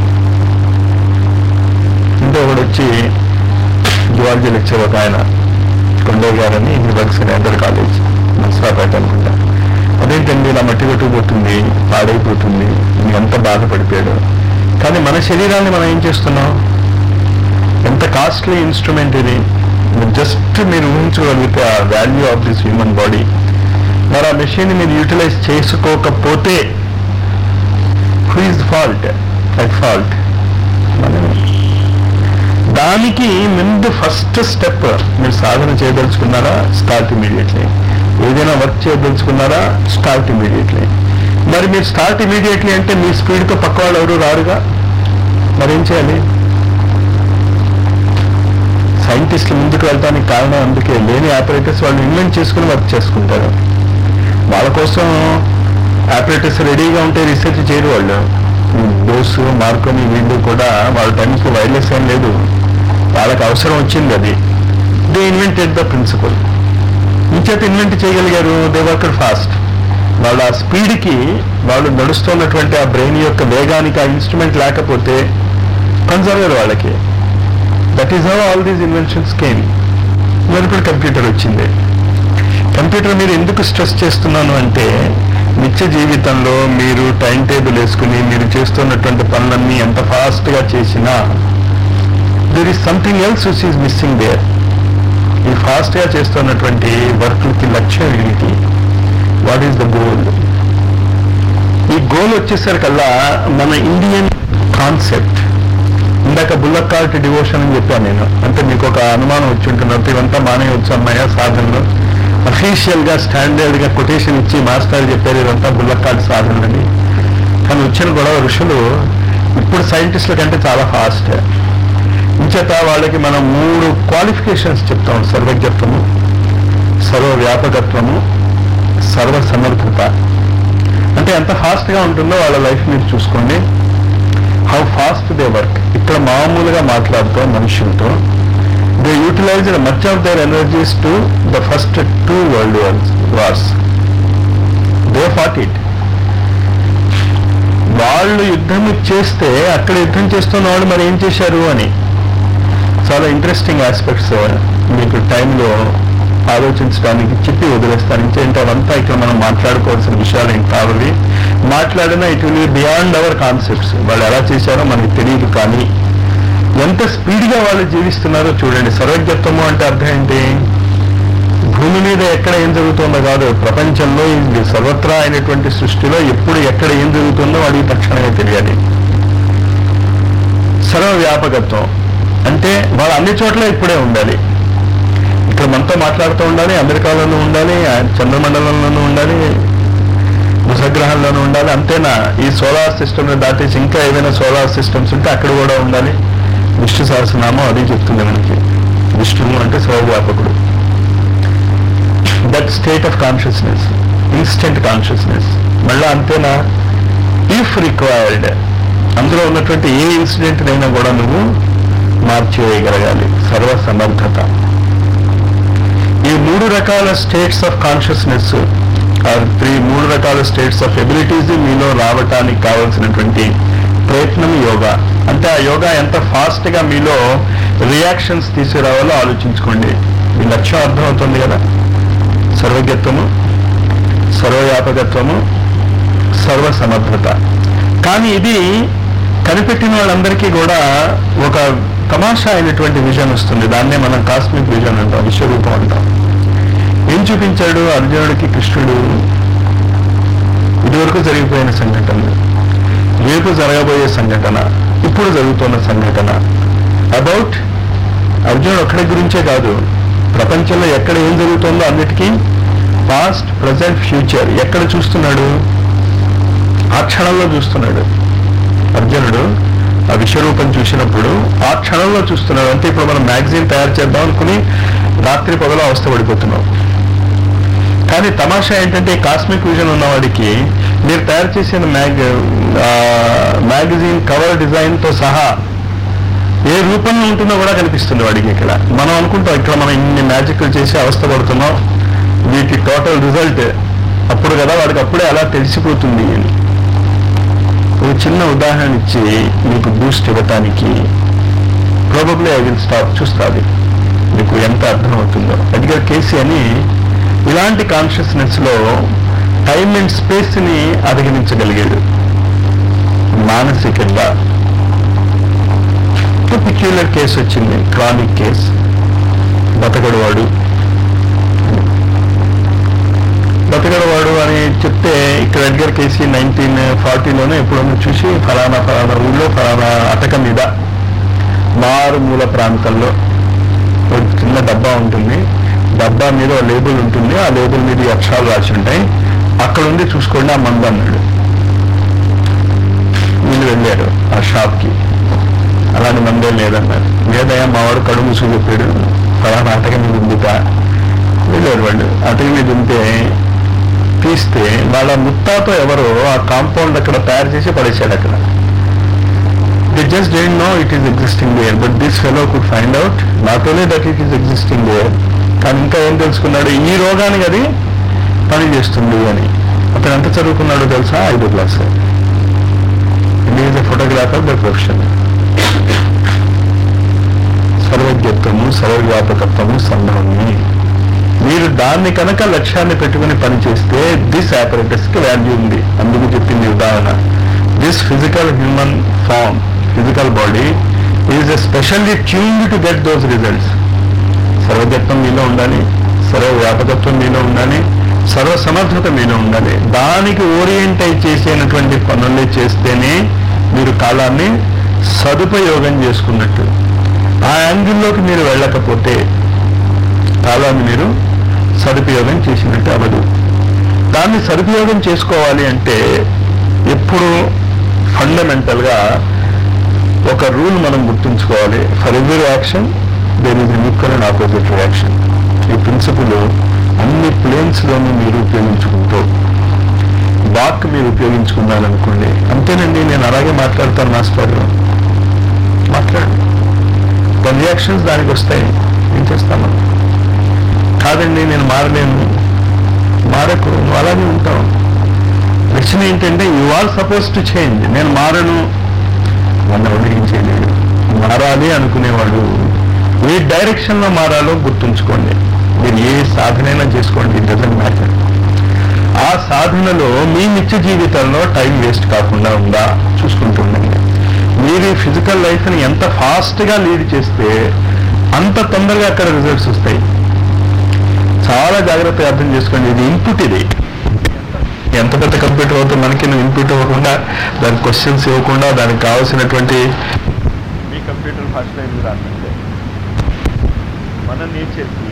ఇంకో ఒకడు వచ్చి జువాలజీ లెక్చర్ ఒక ఆయన కొండయ్య గారని works in inter college Narsapeta అనుకుంటా అదేంటండి ఏమవుతుంది ఇలా మట్టి కొట్టుకుపోతుంది పాడైపోతుంది ఎంత బాధపడిపోయాడు కానీ మన శరీరాన్ని మనం ఏం చేస్తున్నాం ఎంత కాస్ట్లీ ఇన్స్ట్రుమెంట్ ఇది జస్ట్ మీరు ఊహించగలిగితే ఆ value of this human body మరి ఆ మెషిన్ మీరు యూటిలైజ్ చేసుకోకపోతే who is fault at fault దానికి ముందు ఫస్ట్ స్టెప్ మీరు సాధన చేయదలుచుకున్నారా స్టార్ట్ ఇమీడియట్లీ ఏదైనా వర్క్ చేయదలుచుకున్నారా స్టార్ట్ ఇమీడియట్లీ మరి మీరు స్టార్ట్ ఇమీడియట్లీ అంటే మీ స్పీడ్తో పక్క వాళ్ళు ఎవరు రారుగా మరేం చేయాలి సైంటిస్టులు ముందుకు వెళ్ళడానికి కారణం అందుకే లేని ఆపరేటర్స్ వాళ్ళు ఇన్వెంట్ చేసుకుని వర్క్ చేసుకుంటారు వాళ్ళ కోసం ఆపరేటర్స్ రెడీగా ఉంటే రీసెర్చ్ చేయరు వాళ్ళు బోస్ మార్కొని వీళ్ళు కూడా వాళ్ళ టైంకి వైర్లెస్ ఏం లేదు వాళ్ళకి అవసరం వచ్చింది అది దే ఇన్వెంటెడ్ ద ప్రిన్సిపల్ ఇంచేత ఇన్వెంట్ చేయగలిగారు దే వర్క్ ఫాస్ట్ వాళ్ళ ఆ స్పీడ్కి వాళ్ళు నడుస్తున్నటువంటి ఆ బ్రెయిన్ యొక్క వేగానికి ఆ ఇన్స్ట్రుమెంట్ లేకపోతే పనిజరగదు వాళ్ళకి that is how all these inventions came మరి ఇప్పుడు కంప్యూటర్ వచ్చింది కంప్యూటర్ మీరు ఎందుకు స్ట్రెస్ చేస్తున్నాను అంటే నిత్య జీవితంలో మీరు టైం టేబుల్ వేసుకుని మీరు చేస్తున్నటువంటి పనులన్నీ ఎంత ఫాస్ట్గా చేసినా there is something else which is missing there ఈ ఫాస్ట్గా చేస్తున్నటువంటి వర్క్లకి లక్ష్యం ఏంటి వాట్ ఈస్ ద గోల్ ఈ గోల్ వచ్చేసరికల్లా మన ఇండియన్ కాన్సెప్ట్ ఇందాక బుల్లక్ కార్ట్ డివోషన్ అని చెప్పాను నేను అంటే మీకు ఒక అనుమానం వచ్చి ఉంటున్నట్టు ఇవంతా మానేయవచ్చు అమ్మాయ సాధనలు అఫీషియల్ గా స్టాండర్డ్ గా కొటేషన్ ఇచ్చి మాస్టర్ చెప్పారు ఇదంతా బుల్లక్ కార్ట్ సాధనలని కానీ వచ్చిన గొడవ ఋషులు ఇప్పుడు సైంటిస్టుల కంటే చాలా ఫాస్ట్ ఇంచేత వాళ్ళకి మనం మూడు క్వాలిఫికేషన్స్ చెప్తాం సర్వజ్ఞత్వము సర్వ వ్యాపకత్వము సర్వ సమర్థత అంటే ఎంత ఫాస్ట్ గా ఉంటుందో వాళ్ళ లైఫ్ మీరు చూసుకోండి హౌ ఫాస్ట్ దే వర్క్ ఇక్కడ మామూలుగా మాట్లాడుతూ మనుషులతో they utilize much of their energies to the first two world wars they fought it వాళ్ళు యుద్ధం చేస్తే అక్కడ యుద్ధం చేస్తున్న వాళ్ళు మరి ఏం చేశారు అని చాలా ఇంట్రెస్టింగ్ ఆస్పెక్ట్స్ మీకు టైంలో ఆలోచించడానికి చెప్పి వదిలేస్తాను ఇంకేంటి అవంతా ఇక్కడ మనం మాట్లాడుకోవాల్సిన విషయాలు ఏం కావాలి మాట్లాడినా it will beyond our concepts వాళ్ళు ఎలా చేశారో మనకి తెలియదు కానీ ఎంత స్పీడ్గా వాళ్ళు జీవిస్తున్నారో చూడండి సర్వజ్ఞత్వము అంటే అర్థం ఏంటి భూమి మీద ఎక్కడ ఏం జరుగుతుందో కాదు ప్రపంచంలో ఇది సర్వత్రా అయినటువంటి సృష్టిలో ఎప్పుడు ఎక్కడ ఏం జరుగుతుందో వాడికి తక్షణమే తెలియాలి సర్వ వ్యాపకత్వం అంటే వాళ్ళు అన్ని చోట్ల ఇప్పుడే ఉండాలి ఇక్కడ మనతో మాట్లాడుతూ ఉండాలి అమెరికాలోనూ ఉండాలి ఆ చంద్రమండలంలోనూ ఉండాలి భుజగ్రహంలోనూ ఉండాలి అంతేనా ఈ సోలార్ సిస్టమ్ దాటేసి ఇంకా ఏదైనా సోలార్ సిస్టమ్స్ ఉంటే అక్కడ కూడా ఉండాలి విష్ణు సహస్రనామం అది చెప్తుంది మనకి విష్ణువు అంటే సర్వవ్యాపకుడు that state of consciousness instant consciousness మళ్ళా అంతేనా ఇఫ్ రిక్వైర్డ్ అందులో ఉన్నటువంటి ఏ ఇన్సిడెంట్ అయినా కూడా నువ్వు మార్చివేయగలగాలి సర్వ సమర్థత ఈ మూడు రకాల states of consciousness are three మూడు రకాల స్టేట్స్ ఆఫ్ ఎబిలిటీస్ మీలో రావటానికి కావాల్సినటువంటి ప్రయత్నం యోగా అంటే ఆ యోగా ఎంత ఫాస్ట్ గా మీలో రియాక్షన్స్ తీసుకురావాలో ఆలోచించుకోండి మీ లక్ష్యం అర్థమవుతుంది కదా సర్వజ్ఞత్వము సర్వవ్యాపకత్వము సర్వ సమర్థత కానీ ఇది కనిపెట్టిన వాళ్ళందరికీ కూడా ఒక తమాషా అయినటువంటి విజన్ వస్తుంది దాన్నే మనం కాస్మిక్ విజన్ అంటాం విశ్వరూపం అంటాం ఏం చూపించాడు అర్జునుడికి కృష్ణుడు ఇదివరకు జరిగిపోయిన సంఘటనలు రేపు జరగబోయే సంఘటన ఇప్పుడు జరుగుతున్న సంఘటన అబౌట్ అర్జునుడు ఒక్కడి గురించే కాదు ప్రపంచంలో ఎక్కడ ఏం జరుగుతుందో అన్నిటికీ పాస్ట్ ప్రజెంట్ ఫ్యూచర్ ఎక్కడ చూస్తున్నాడు ఆ క్షణంలో చూస్తున్నాడు అర్జునుడు ఆ విశ్వరూపం చూసినప్పుడు ఆ క్షణంలో చూస్తున్నాడు అంటే ఇప్పుడు మనం మ్యాగజైన్ తయారు చేద్దాం అనుకుని రాత్రి పగల అవస్థపడిపోతున్నాం కానీ తమాషా ఏంటంటే కాస్మిక్ విజన్ ఉన్నవాడికి మీరు తయారు చేసిన మ్యాగ్ మ్యాగజైన్ కవర్ డిజైన్ తో సహా ఏ రూపంలో ఉంటుందో కూడా కనిపిస్తుంది వాడికి ఇక్కడ మనం అనుకుంటాం ఇక్కడ మనం ఇన్ని మ్యాజిక్లు చేసి అవస్థ పడుతున్నాం వీటి టోటల్ రిజల్ట్ అప్పుడు కదా వాడికి అప్పుడే అలా తెలిసిపోతుంది అని ఒక చిన్న ఉదాహరణ ఇచ్చి మీకు బూస్ట్ ఇవ్వటానికి ప్రాబబ్లీ ఐ విల్ స్టాప్ చూస్తుంది మీకు ఎంత అర్థమవుతుందో అడిగారు కేసీ అని ఇలాంటి కాన్షియస్నెస్ లో టైం అండ్ స్పేస్ ని అధిగమించగలిగాడు మానసికంగా పిక్యులర్ కేసు వచ్చింది క్రానిక్ కేసు బతకడవాడు బతకడవాడు అని చెప్తే ఇక్కడ ఎడ్గర్ కేసీ నైన్టీన్ ఫార్టీలోనే ఎప్పుడన్నా చూసి ఫలానా ఫలానా ఊళ్ళో ఫలానా అటక మీద మారుమూల ప్రాంతంలో ఒక చిన్న డబ్బా ఉంటుంది డబ్బా మీద ఒక లేబుల్ ఉంటుంది ఆ లేబుల్ మీద ఈ అక్షరాలు రాసి ఉంటాయి అక్కడ ఉంది చూసుకోండి ఆ మందు అన్నాడు వీళ్ళు వెళ్ళారు ఆ షాప్కి అలాంటి మందే లేదన్నారు లేదయ్యా మావాడు కడుపు మూసుకు చెప్పాడు ఫలానా అటక మీద ఉందిట వెళ్ళారు వాళ్ళు అటక మీద ఉంటే తీస్తే వాళ్ళ ముత్తాతో ఎవరో ఆ కాంపౌండ్ అక్కడ తయారు చేసి పడేశాడు అక్కడ they just didn't know it is existing there but this fellow could find out not only that it is existing there కానీ ఇంకా ఏం తెలుసుకున్నాడు ఈ రోగానికి అది పని చేస్తుంది అని అతను ఎంత చదువుకున్నాడో తెలుసా ఐదో class is a photographer by profession సర్వజ్ఞత్వము సర్వవ్యాపకత్వము సంభవమి మీరు దాన్ని కనుక లక్ష్యాన్ని పెట్టుకుని పనిచేస్తే దిస్ ఆపరేటర్స్ కి వాల్యూ ఉంది అందుకు చెప్పింది ఉదాహరణ this physical human form physical body is a specially tuned to get those results సర్వజ్ఞత్వం మీలో ఉండాలి సర్వ వ్యాపకత్వం మీలో ఉండాలి సర్వ సమర్థత మీలో ఉండాలి దానికి ఓరియంట్ అయి చేసేటువంటి పనులే చేస్తేనే మీరు కాలాన్ని సదుపయోగం చేసుకున్నట్టు ఆ యాంగిల్లోకి మీరు వెళ్ళకపోతే కాలాన్ని మీరు సదుపయోగం చేసినట్టు అవ్వదు దాన్ని సదుపయోగం చేసుకోవాలి అంటే ఎప్పుడు ఫండమెంటల్గా ఒక రూల్ మనం గుర్తుంచుకోవాలి for every action there is equal and opposite reaction ఈ ప్రిన్సిపల్ అన్ని ప్లేన్స్ లోనూ మీరు ఉపయోగించుకుంటూ వాక్ మీరు ఉపయోగించుకున్నారనుకోండి అంతేనండి నేను అలాగే మాట్లాడతాను మాస్టర్ మాట్లాడు కొన్ని రియాక్షన్స్ దానికి వస్తాయి ఏం చేస్తాను కాదండి నేను మారలేను మారకు నువ్వు అలాగే ఉంటావు ప్రశ్న ఏంటంటే you are supposed to change నేను మారను నన్ను ఉడిగించేయలేడు మారాలి అనుకునేవాడు ఏ డైరెక్షన్ లో మారాలో గుర్తుంచుకోండి మీరు ఏ సాధనైనా చేసుకోండి ఇట్ డజంట్ మ్యాటర్ ఆ సాధనలో మీ నిత్య జీవితంలో టైం వేస్ట్ కాకుండా ఉందా చూసుకుంటుండండి మీరు ఫిజికల్ లైఫ్ని ఎంత ఫాస్ట్గా లీడ్ చేస్తే అంత తొందరగా అక్కడ రిజల్ట్స్ వస్తాయి చాలా జాగ్రత్తగా అర్థం చేసుకోండి ఇది ఇన్పుట్ ఇది ఎంత పెద్ద కంప్యూటర్ అవుతుంది మనకి నువ్వు ఇన్పుట్ ఇవ్వకుండా దానికి క్వశ్చన్స్ ఇవ్వకుండా దానికి కావాల్సినటువంటి మీ కంప్యూటర్ ఫస్ట్ లైన్ రాకండి మన నేచర్కి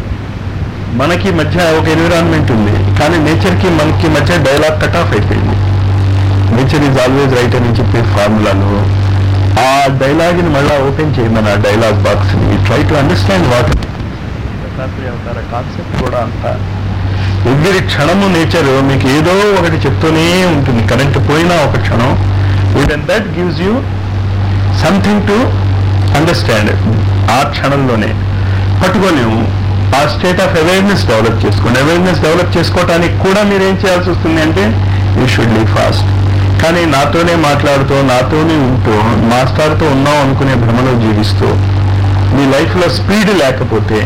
మనకి మధ్య ఒక ఎన్విరాన్మెంట్ ఉంది కానీ నేచర్కి మనకి మధ్య డైలాగ్ కట్ ఆఫ్ అయిపోయింది నేచర్ ఈజ్ ఆల్వేజ్ రైట్ అని చెప్పే ఫార్ములాను ఆ డైలాగ్ని మళ్ళీ ఓపెన్ చేయమని ఆ డైలాగ్ బాక్స్ని try to understand what Dattatreya avatara concept కూడా అంతా ఎవ్రీ క్షణము నేచర్ మీకు ఏదో ఒకటి చెప్తూనే ఉంటుంది కరెంట్ పోయినా ఒక క్షణం and that gives you something to understand ఆ క్షణంలోనే పట్టుకోలేము ఆ స్టేట్ ఆఫ్ అవేర్నెస్ డెవలప్ చేసుకోండి అవేర్నెస్ డెవలప్ చేసుకోవడానికి కూడా మీరు ఏం చేయాల్సి వస్తుంది అంటే యూ షుడ్ లీవ్ ఫాస్ట్ కానీ నాతోనే మాట్లాడుతూ నాతోనే ఉంటూ మాస్టర్తో ఉన్నాం అనుకునే భ్రమలో జీవిస్తూ మీ లైఫ్లో స్పీడ్ లేకపోతే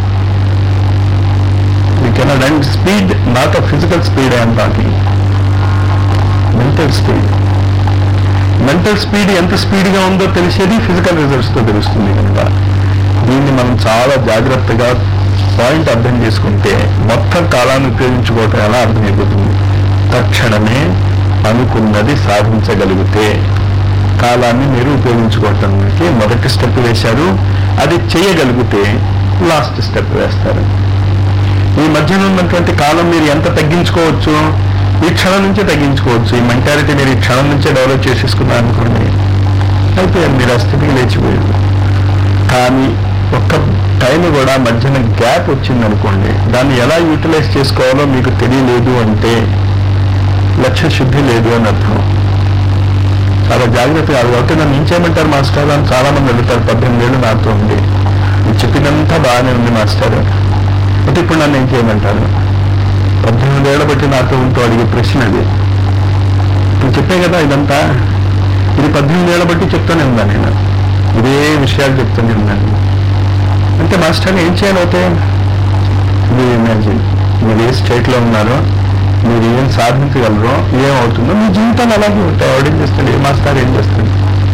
you cannot and speed not a physical speed I'm talking mental speed mental speed ఎంత స్పీడ్గా ఉందో తెలిసేది ఫిజికల్ రిజల్ట్స్తో తెలుస్తుంది కనుక దీన్ని మనం చాలా జాగ్రత్తగా పాయింట్ అర్థం చేసుకుంటే మొత్తం కాలాన్ని ఉపయోగించుకోవటం ఎలా అర్థమైపోతుంది తక్షణమే అనుకున్నది సాధించగలిగితే కాలాన్ని మీరు ఉపయోగించుకోవటానికి మొదటి స్టెప్ వేశారు అది చేయగలిగితే లాస్ట్ స్టెప్ వేస్తారు ఈ మధ్యన ఉన్నటువంటి కాలం మీరు ఎంత తగ్గించుకోవచ్చు ఈ క్షణం నుంచే తగ్గించుకోవచ్చు ఈ మెంటాలిటీ మీరు ఈ క్షణం నుంచే డెవలప్ చేసేసుకున్నారు అనుకోండి అయిపోయారు మీరు ఆ స్థితికి లేచిపోయారు కానీ ఒక్క టైం కూడా మధ్యన గ్యాప్ వచ్చింది అనుకోండి దాన్ని ఎలా యూటిలైజ్ చేసుకోవాలో మీకు తెలియలేదు అంటే లక్ష్య శుద్ధి లేదు అని అర్థం చాలా జాగ్రత్తగా అది ఒకటి నన్ను ఏం చేయమంటారు మాస్టర్ అని చాలా మంది అడుగుతారు పద్దెనిమిది ఏళ్ళు నాతో ఉంది మీరు చెప్పినంతా బాగానే ఉంది మాస్టర్ అంటే ఇప్పుడు నన్ను ఏం చేయమంటారు పద్దెనిమిది ఏళ్ళ బట్టి నాతో ఉంటూ అడిగే ప్రశ్న అది నేను చెప్పే కదా ఇదంతా ఇది పద్దెనిమిది ఏళ్ళ బట్టి చెప్తూనే ఉందా నేను ఇదే విషయాలు చెప్తూనే ఉన్నాను అంటే మాస్టర్ ఏం చేయాలి అయితే మీరు ఇమాజిన్ మీరు ఏ స్టేట్లో ఉన్నారో మీరు ఏం సాధించగలరో ఏమవుతుందో మీ జీవితాలు అలాగే ఉంటాయి వాడు ఏం చేస్తాడు ఏ మాస్టర్ ఏం చేస్తాడు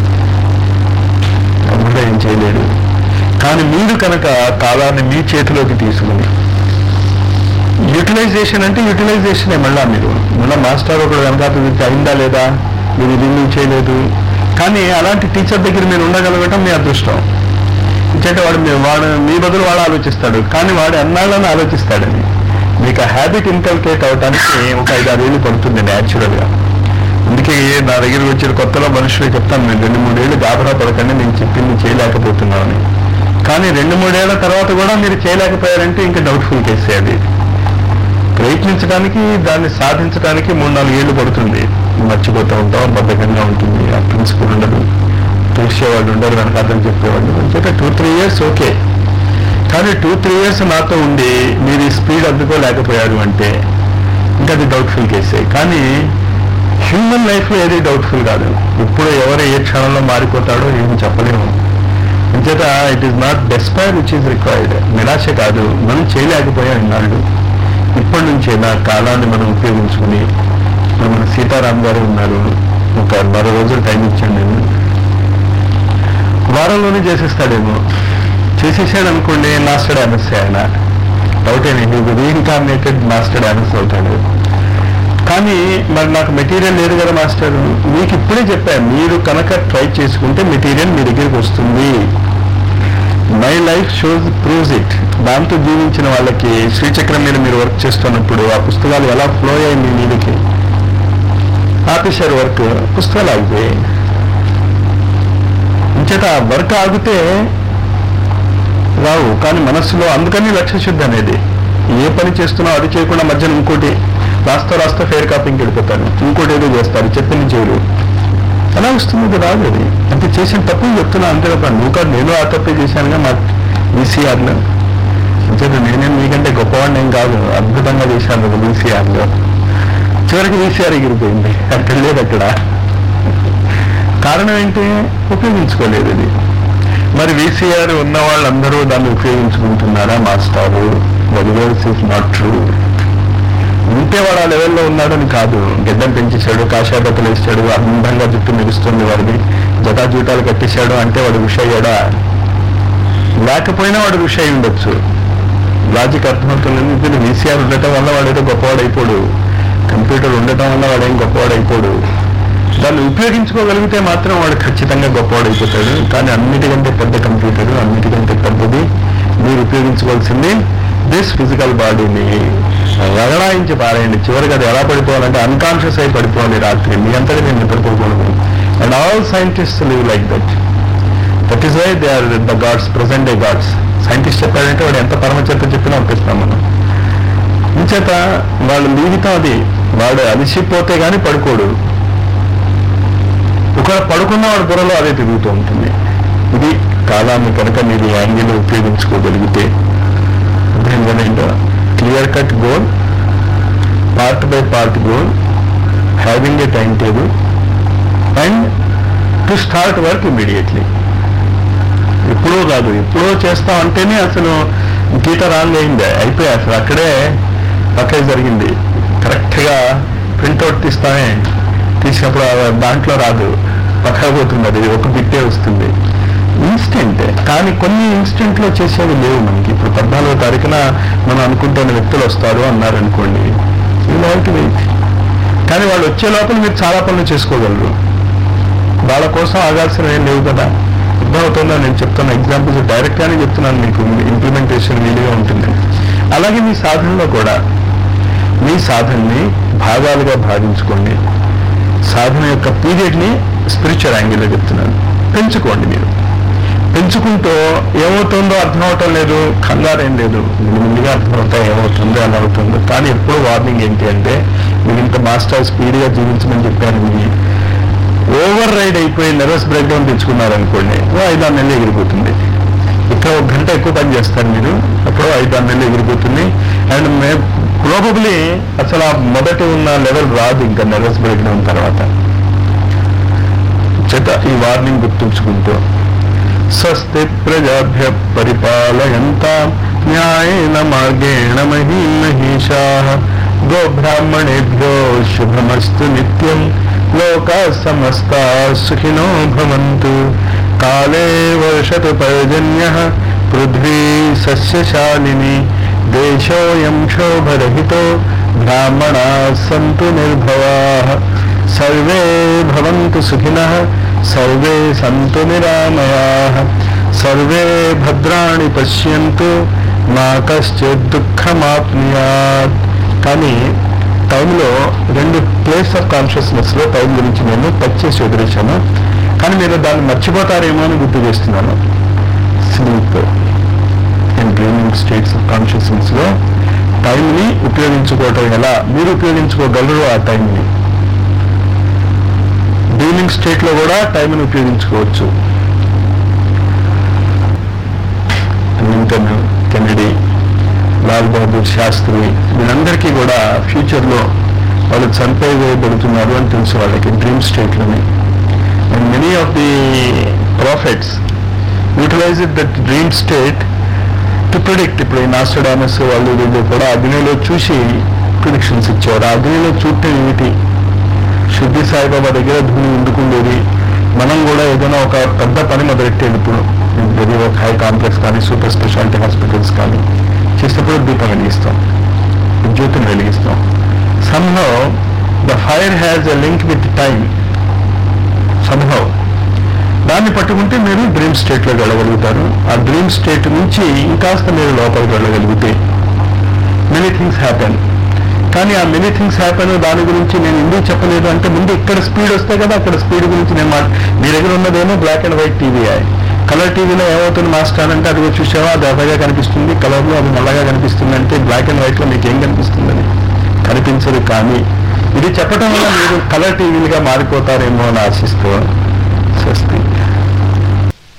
వాడు కూడా ఏం చేయలేడు కానీ మీరు కనుక కాలాన్ని మీ చేతిలోకి తీసుకుని యూటిలైజేషన్ అంటే యూటిలైజేషనే మళ్ళా మీరు మళ్ళీ మాస్టర్ ఒకడు వెనకాల అయిందా లేదా మీరు ఇది ఎందుకు చేయలేదు కానీ అలాంటి టీచర్ దగ్గర మీరు ఉండగలగటం మీ అదృష్టం ఎందుకంటే వాడు మీ వాడు మీ బదులు వాడు ఆలోచిస్తాడు కానీ వాడు ఎన్నాళ్ళని ఆలోచిస్తాడని మీకు ఆ హ్యాబిట్ ఇన్కల్కేట్ అవడానికి ఒక ఐదు ఆరు ఏళ్ళు పడుతుంది న్యాచురల్గా అందుకే నా దగ్గరికి వచ్చిన కొత్తలో మనుషులు చెప్తాను నేను రెండు మూడేళ్ళు గాబరా పడకండి నేను చెప్పింది చేయలేకపోతున్నాను కానీ రెండు మూడేళ్ల తర్వాత కూడా మీరు చేయలేకపోయారంటే ఇంకా డౌట్ఫుల్ కేసే అది ప్రయత్నించడానికి దాన్ని సాధించడానికి మూడు నాలుగు ఏళ్ళు పడుతుంది మర్చిపోతూ ఉంటాం బద్ధకంగా ఉంటుంది ఆ ప్రిన్సిపల్ ఉండదు తెలిసేవాళ్ళు ఉండరు వెనకాతలు చెప్పేవాళ్ళు అంటే టూ త్రీ ఇయర్స్ ఓకే కానీ టూ త్రీ ఇయర్స్ నాతో ఉండి మీరు ఈ స్పీడ్ అందుకోలేకపోయారు అంటే ఇంకా అది డౌట్ఫుల్ కేసే కానీ హ్యూమన్ లైఫ్లో ఏది డౌట్ఫుల్ కాదు ఇప్పుడు ఎవరు ఏ క్షణంలో మారిపోతాడో ఏమి చెప్పలేము అంచేత it is not despair which is required నిరాశ కాదు మనం చేయలేకపోయాం ఇన్నాళ్ళు ఇప్పటి నుంచే నా కాలాన్ని మనం ఉపయోగించుకుని ఇప్పుడు మన సీతారాం గారు ఉన్నారు ఒక మరో రోజులు టైం ఇచ్చాను నేను వారంలోనే చేసేస్తాడేమో చేసేసాడు అనుకోండి మాస్టర్ డామస్ ఆయన డౌట్ ఏంటి రీఇన్కార్నేటెడ్ మాస్టర్ డామస్ అవుతాడు కానీ మరి నాకు మెటీరియల్ లేదు కదా మాస్టర్ మీకు ఇప్పుడే చెప్పాను మీరు కనుక ట్రై చేసుకుంటే మెటీరియల్ మీ దగ్గరికి వస్తుంది my life shows proves it దాంతో జీవించిన వాళ్ళకి శ్రీచక్రం మీద మీరు వర్క్ చేస్తున్నప్పుడు ఆ పుస్తకాలు ఎలా ఫ్లో అయ్యాయి మీ మీదకి ఆపేశారు వర్క్ పుస్తకాలు ఆగిపోయాయి ఇంచేత ఆ వర్క్ ఆగితే రావు కానీ మనస్సులో అందుకని లక్ష్య శుద్ధి అనేది ఏ పని చేస్తున్నావు అది చేయకుండా మధ్యన ఇంకోటి రాస్తా రాస్తా ఫెయిర్ కాపింగ్కి వెళ్ళిపోతారు ఇంకోటి ఏదో చేస్తారు చెప్పింది చేయరు ఎలా వస్తుంది ఇది రాదు అది అంటే చేసిన తప్పు చెప్తున్నా అంతే తప్ప నువ్వు కాదు నేను ఆ తప్పే చేశానుగా మా వీసీఆర్లో అంతేనా నేనేం మీకంటే గొప్పవాడిని ఏం కాదు అద్భుతంగా చేశాను కదా వీసీఆర్లో చివరికి వీసీఆర్ ఎగిరిపోయింది అక్కడ లేదు అక్కడ కారణం ఏంటి ఉపయోగించుకోలేదు ఇది మరి వీసీఆర్ ఉన్న వాళ్ళందరూ దాన్ని ఉపయోగించుకుంటున్నారా మాస్టారు దట్ ఇస్ నాట్ ట్రూ ఉంటే వాడు ఆ లెవెల్లో ఉన్నాడని కాదు గెడ్డం పెంచేశాడు కాషాయతలు వేసాడు అందంగా జుట్టు మెరుస్తుంది వాడిని జటాజూటాలు కట్టేశాడు అంటే వాడు ఋషి అయ్యాడా లేకపోయినా వాడు ఋషి అయి ఉండొచ్చు లాజిక్ అర్థమవుతుంది ఇది వీసీఆర్ ఉండటం వల్ల వాడేదో గొప్పవాడు అయిపోడు కంప్యూటర్ ఉండటం వల్ల వాడేం గొప్పవాడు అయిపోడు దాన్ని ఉపయోగించుకోగలిగితే మాత్రం వాడు ఖచ్చితంగా గొప్పవాడు అయిపోతాడు కానీ అన్నిటికంటే పెద్ద కంప్యూటర్ అన్నిటికంటే పెద్దది మీరు ఉపయోగించుకోవాల్సింది దిస్ ఫిజికల్ బాడీని రగడాయించి పారేయండి చివరికి అది ఎలా పడిపోవాలంటే అన్కాన్షియస్ అయి పడిపోవాలి రాత్రి మీ అంతటి నేను నిద్రపోకూడదు and all scientist live like that that is why they are the gods present day gods scientist చెప్పాడంటే వాడు ఎంత పరమచేత చెప్పినా ఒప్పిస్తాం మనం ఇంచేత వాళ్ళ జీవితం అది వాడు అలిసిపోతే గానీ పడుకోడు ఒకవేళ పడుకున్న వాడు బుర్రలో అదే తిరుగుతూ ఉంటుంది ఇది కాలాన్ని కనుక మీరు యాంగిల్ ఉపయోగించుకోగలిగితే ఏంటంటే clear cut goal part by part goal having a time table and to start work immediately ఎప్పుడో కాదు ఎప్పుడో చేస్తాం అంటేనే అసలు గీత రాంగ్ అయింది అయిపోయి అసలు అక్కడే పక్కే జరిగింది కరెక్ట్గా ప్రింట్అవుట్ తీస్తామే తీసినప్పుడు ఆ దాంట్లో రాదు పక్కన పోతుంది అది ఒక బిట్టే వస్తుంది ఇన్స్టెంట్ కానీ కొన్ని ఇన్స్టెంట్ లో చేసేవి లేవు మనకి ఇప్పుడు పద్నాలుగో తారీఖున మనం అనుకుంటున్న వ్యక్తులు వస్తారు అన్నారు అనుకోండి వెయిట్ కానీ వాళ్ళు వచ్చే లోపల మీరు చాలా పనులు చేసుకోగలరు వాళ్ళ కోసం ఆగాల్సినవి ఏం లేవు కదా అర్థమవుతుందా నేను చెప్తున్న ఎగ్జాంపుల్స్ డైరెక్ట్ గానే చెప్తున్నాను మీకు ఇంప్లిమెంటేషన్ వీలుగా ఉంటుంది అలాగే మీ సాధనలో కూడా మీ సాధనని భాగాలుగా భావించుకోండి సాధన యొక్క పీరియడ్ ని స్పిరిచువల్ యాంగిల్లో చెప్తున్నాను పెంచుకోండి మీరు పెంచుకుంటూ ఏమవుతుందో అర్థం అవటం లేదు కంగారేం లేదు ముందుగా అర్థమవుతాయి ఏమవుతుందో ఎలా అవుతుందో కానీ ఎప్పుడు వార్నింగ్ ఏంటి అంటే మీరు ఇంత మాస్టర్ స్పీడ్గా జీవించమని చెప్పాను ఇది ఓవర్ రైడ్ అయిపోయి నర్వస్ బ్రేక్ డౌన్ తెచ్చుకున్నారనుకోండి ఓ ఐదు ఆరు నెలలు ఎగిరిపోతుంది ఇక్కడ ఒక గంట ఎక్కువ పని చేస్తారు మీరు అప్పుడు ఐదు ఆరు నెలలు ఎగిరిపోతుంది అండ్ మే ప్రాబబ్లీ అసలు ఆ మొదటి ఉన్న లెవెల్ రాదు ఇంకా నర్వస్ బ్రేక్ డౌన్ తర్వాత చేత ఈ వార్నింగ్ గుర్తుంచుకుంటూ స్వస్తి ప్రజాభ్య పరిపాలయంత న్యాయేన మార్గేణ మహీ మహిషా గో బ్రాహ్మణేభ్యో శుభమస్తు నిత్యం లోకా సమస్తా సుఖినో భవంతు కాలే వర్షతు పర్జన్య పృథ్వీ సస్యశాలిని దేశోయం శోభరహితో బ్రాహ్మణా సంతు నిర్భవా సర్వే భవంతు సుఖినః సర్వే సంతు నిరామయాః సర్వే భద్రాణి పశ్యంతు మా కశ్చిత్ దుఃఖమాప్నుయాత్ కానీ టైంలో రెండు ప్లేస్ ఆఫ్ కాన్షియస్నెస్ లో టైం గురించి నేను టచ్ చేసి వదిలేశాను కానీ మీరు దాన్ని మర్చిపోతారేమో అని గుర్తు చేస్తున్నాను sleep and dreaming states of consciousness లో టైంని ఉపయోగించుకోవటం ఎలా మీరు ఉపయోగించుకోగలరు ఆ టైంని డ్రీమింగ్ స్టేట్ లో కూడా టైంని ఉపయోగించుకోవచ్చు లింకన్ కెనడీ లాల్ బహదూర్ శాస్త్రి వీళ్ళందరికీ కూడా ఫ్యూచర్ లో వాళ్ళు చనిపోయబడుతున్నారు అని తెలుసు వాళ్ళకి డ్రీమ్ స్టేట్ లోని and many of the prophets utilize that dream state to predict ఇప్పుడు ఈ నాస్టడామస్ వాళ్ళు వీళ్ళు కూడా అగ్నిలో చూసి ప్రిడిక్షన్స్ ఇచ్చారు ఆ అగ్నిలో చూడటం ఏమిటి శుద్ధి సాయిబాబా దగ్గర ధూళి ఎందుకుండేది మనం కూడా ఏదైనా ఒక పెద్ద పని మొదలెట్టేది ఇప్పుడు ఇది ఒక హై కాంప్లెక్స్ కానీ సూపర్ స్పెషాలిటీ హాస్పిటల్స్ కానీ చేసేటప్పుడు దీపం వెలిగిస్తాం జ్యోతిని వెలిగిస్తాం somehow the fire has a link with time somehow దాన్ని పట్టుకుంటే మీరు డ్రీమ్ స్టేట్ లో వెళ్ళగలుగుతారు ఆ డ్రీమ్ స్టేట్ నుంచి ఇంకాస్త మీరు లోపలికి వెళ్ళగలిగితే మెనీ థింగ్స్ హ్యాపెన్ కానీ ఆ మెనీ థింగ్స్ హ్యాపెన్ దాని గురించి నేను ఎందుకు చెప్పలేదు అంటే ముందు ఇక్కడ స్పీడ్ వస్తే కదా అక్కడ స్పీడ్ గురించి నేను మాట మీ దగ్గర ఉన్నదేమో black and white TV colour టీవీలో ఏమవుతుంది మాస్టర్ అంటే అది చూసావా అది ఎర్రగా కనిపిస్తుంది కలర్లో అది నల్లగా కనిపిస్తుంది అంటే బ్లాక్ అండ్ వైట్ లో మీకు ఏం కనిపిస్తుంది అది కనిపించదు కానీ ఇది చెప్పడం వల్ల మీరు కలర్ టీవీలుగా మారిపోతారేమో అని ఆశిస్తూ స్వస్తి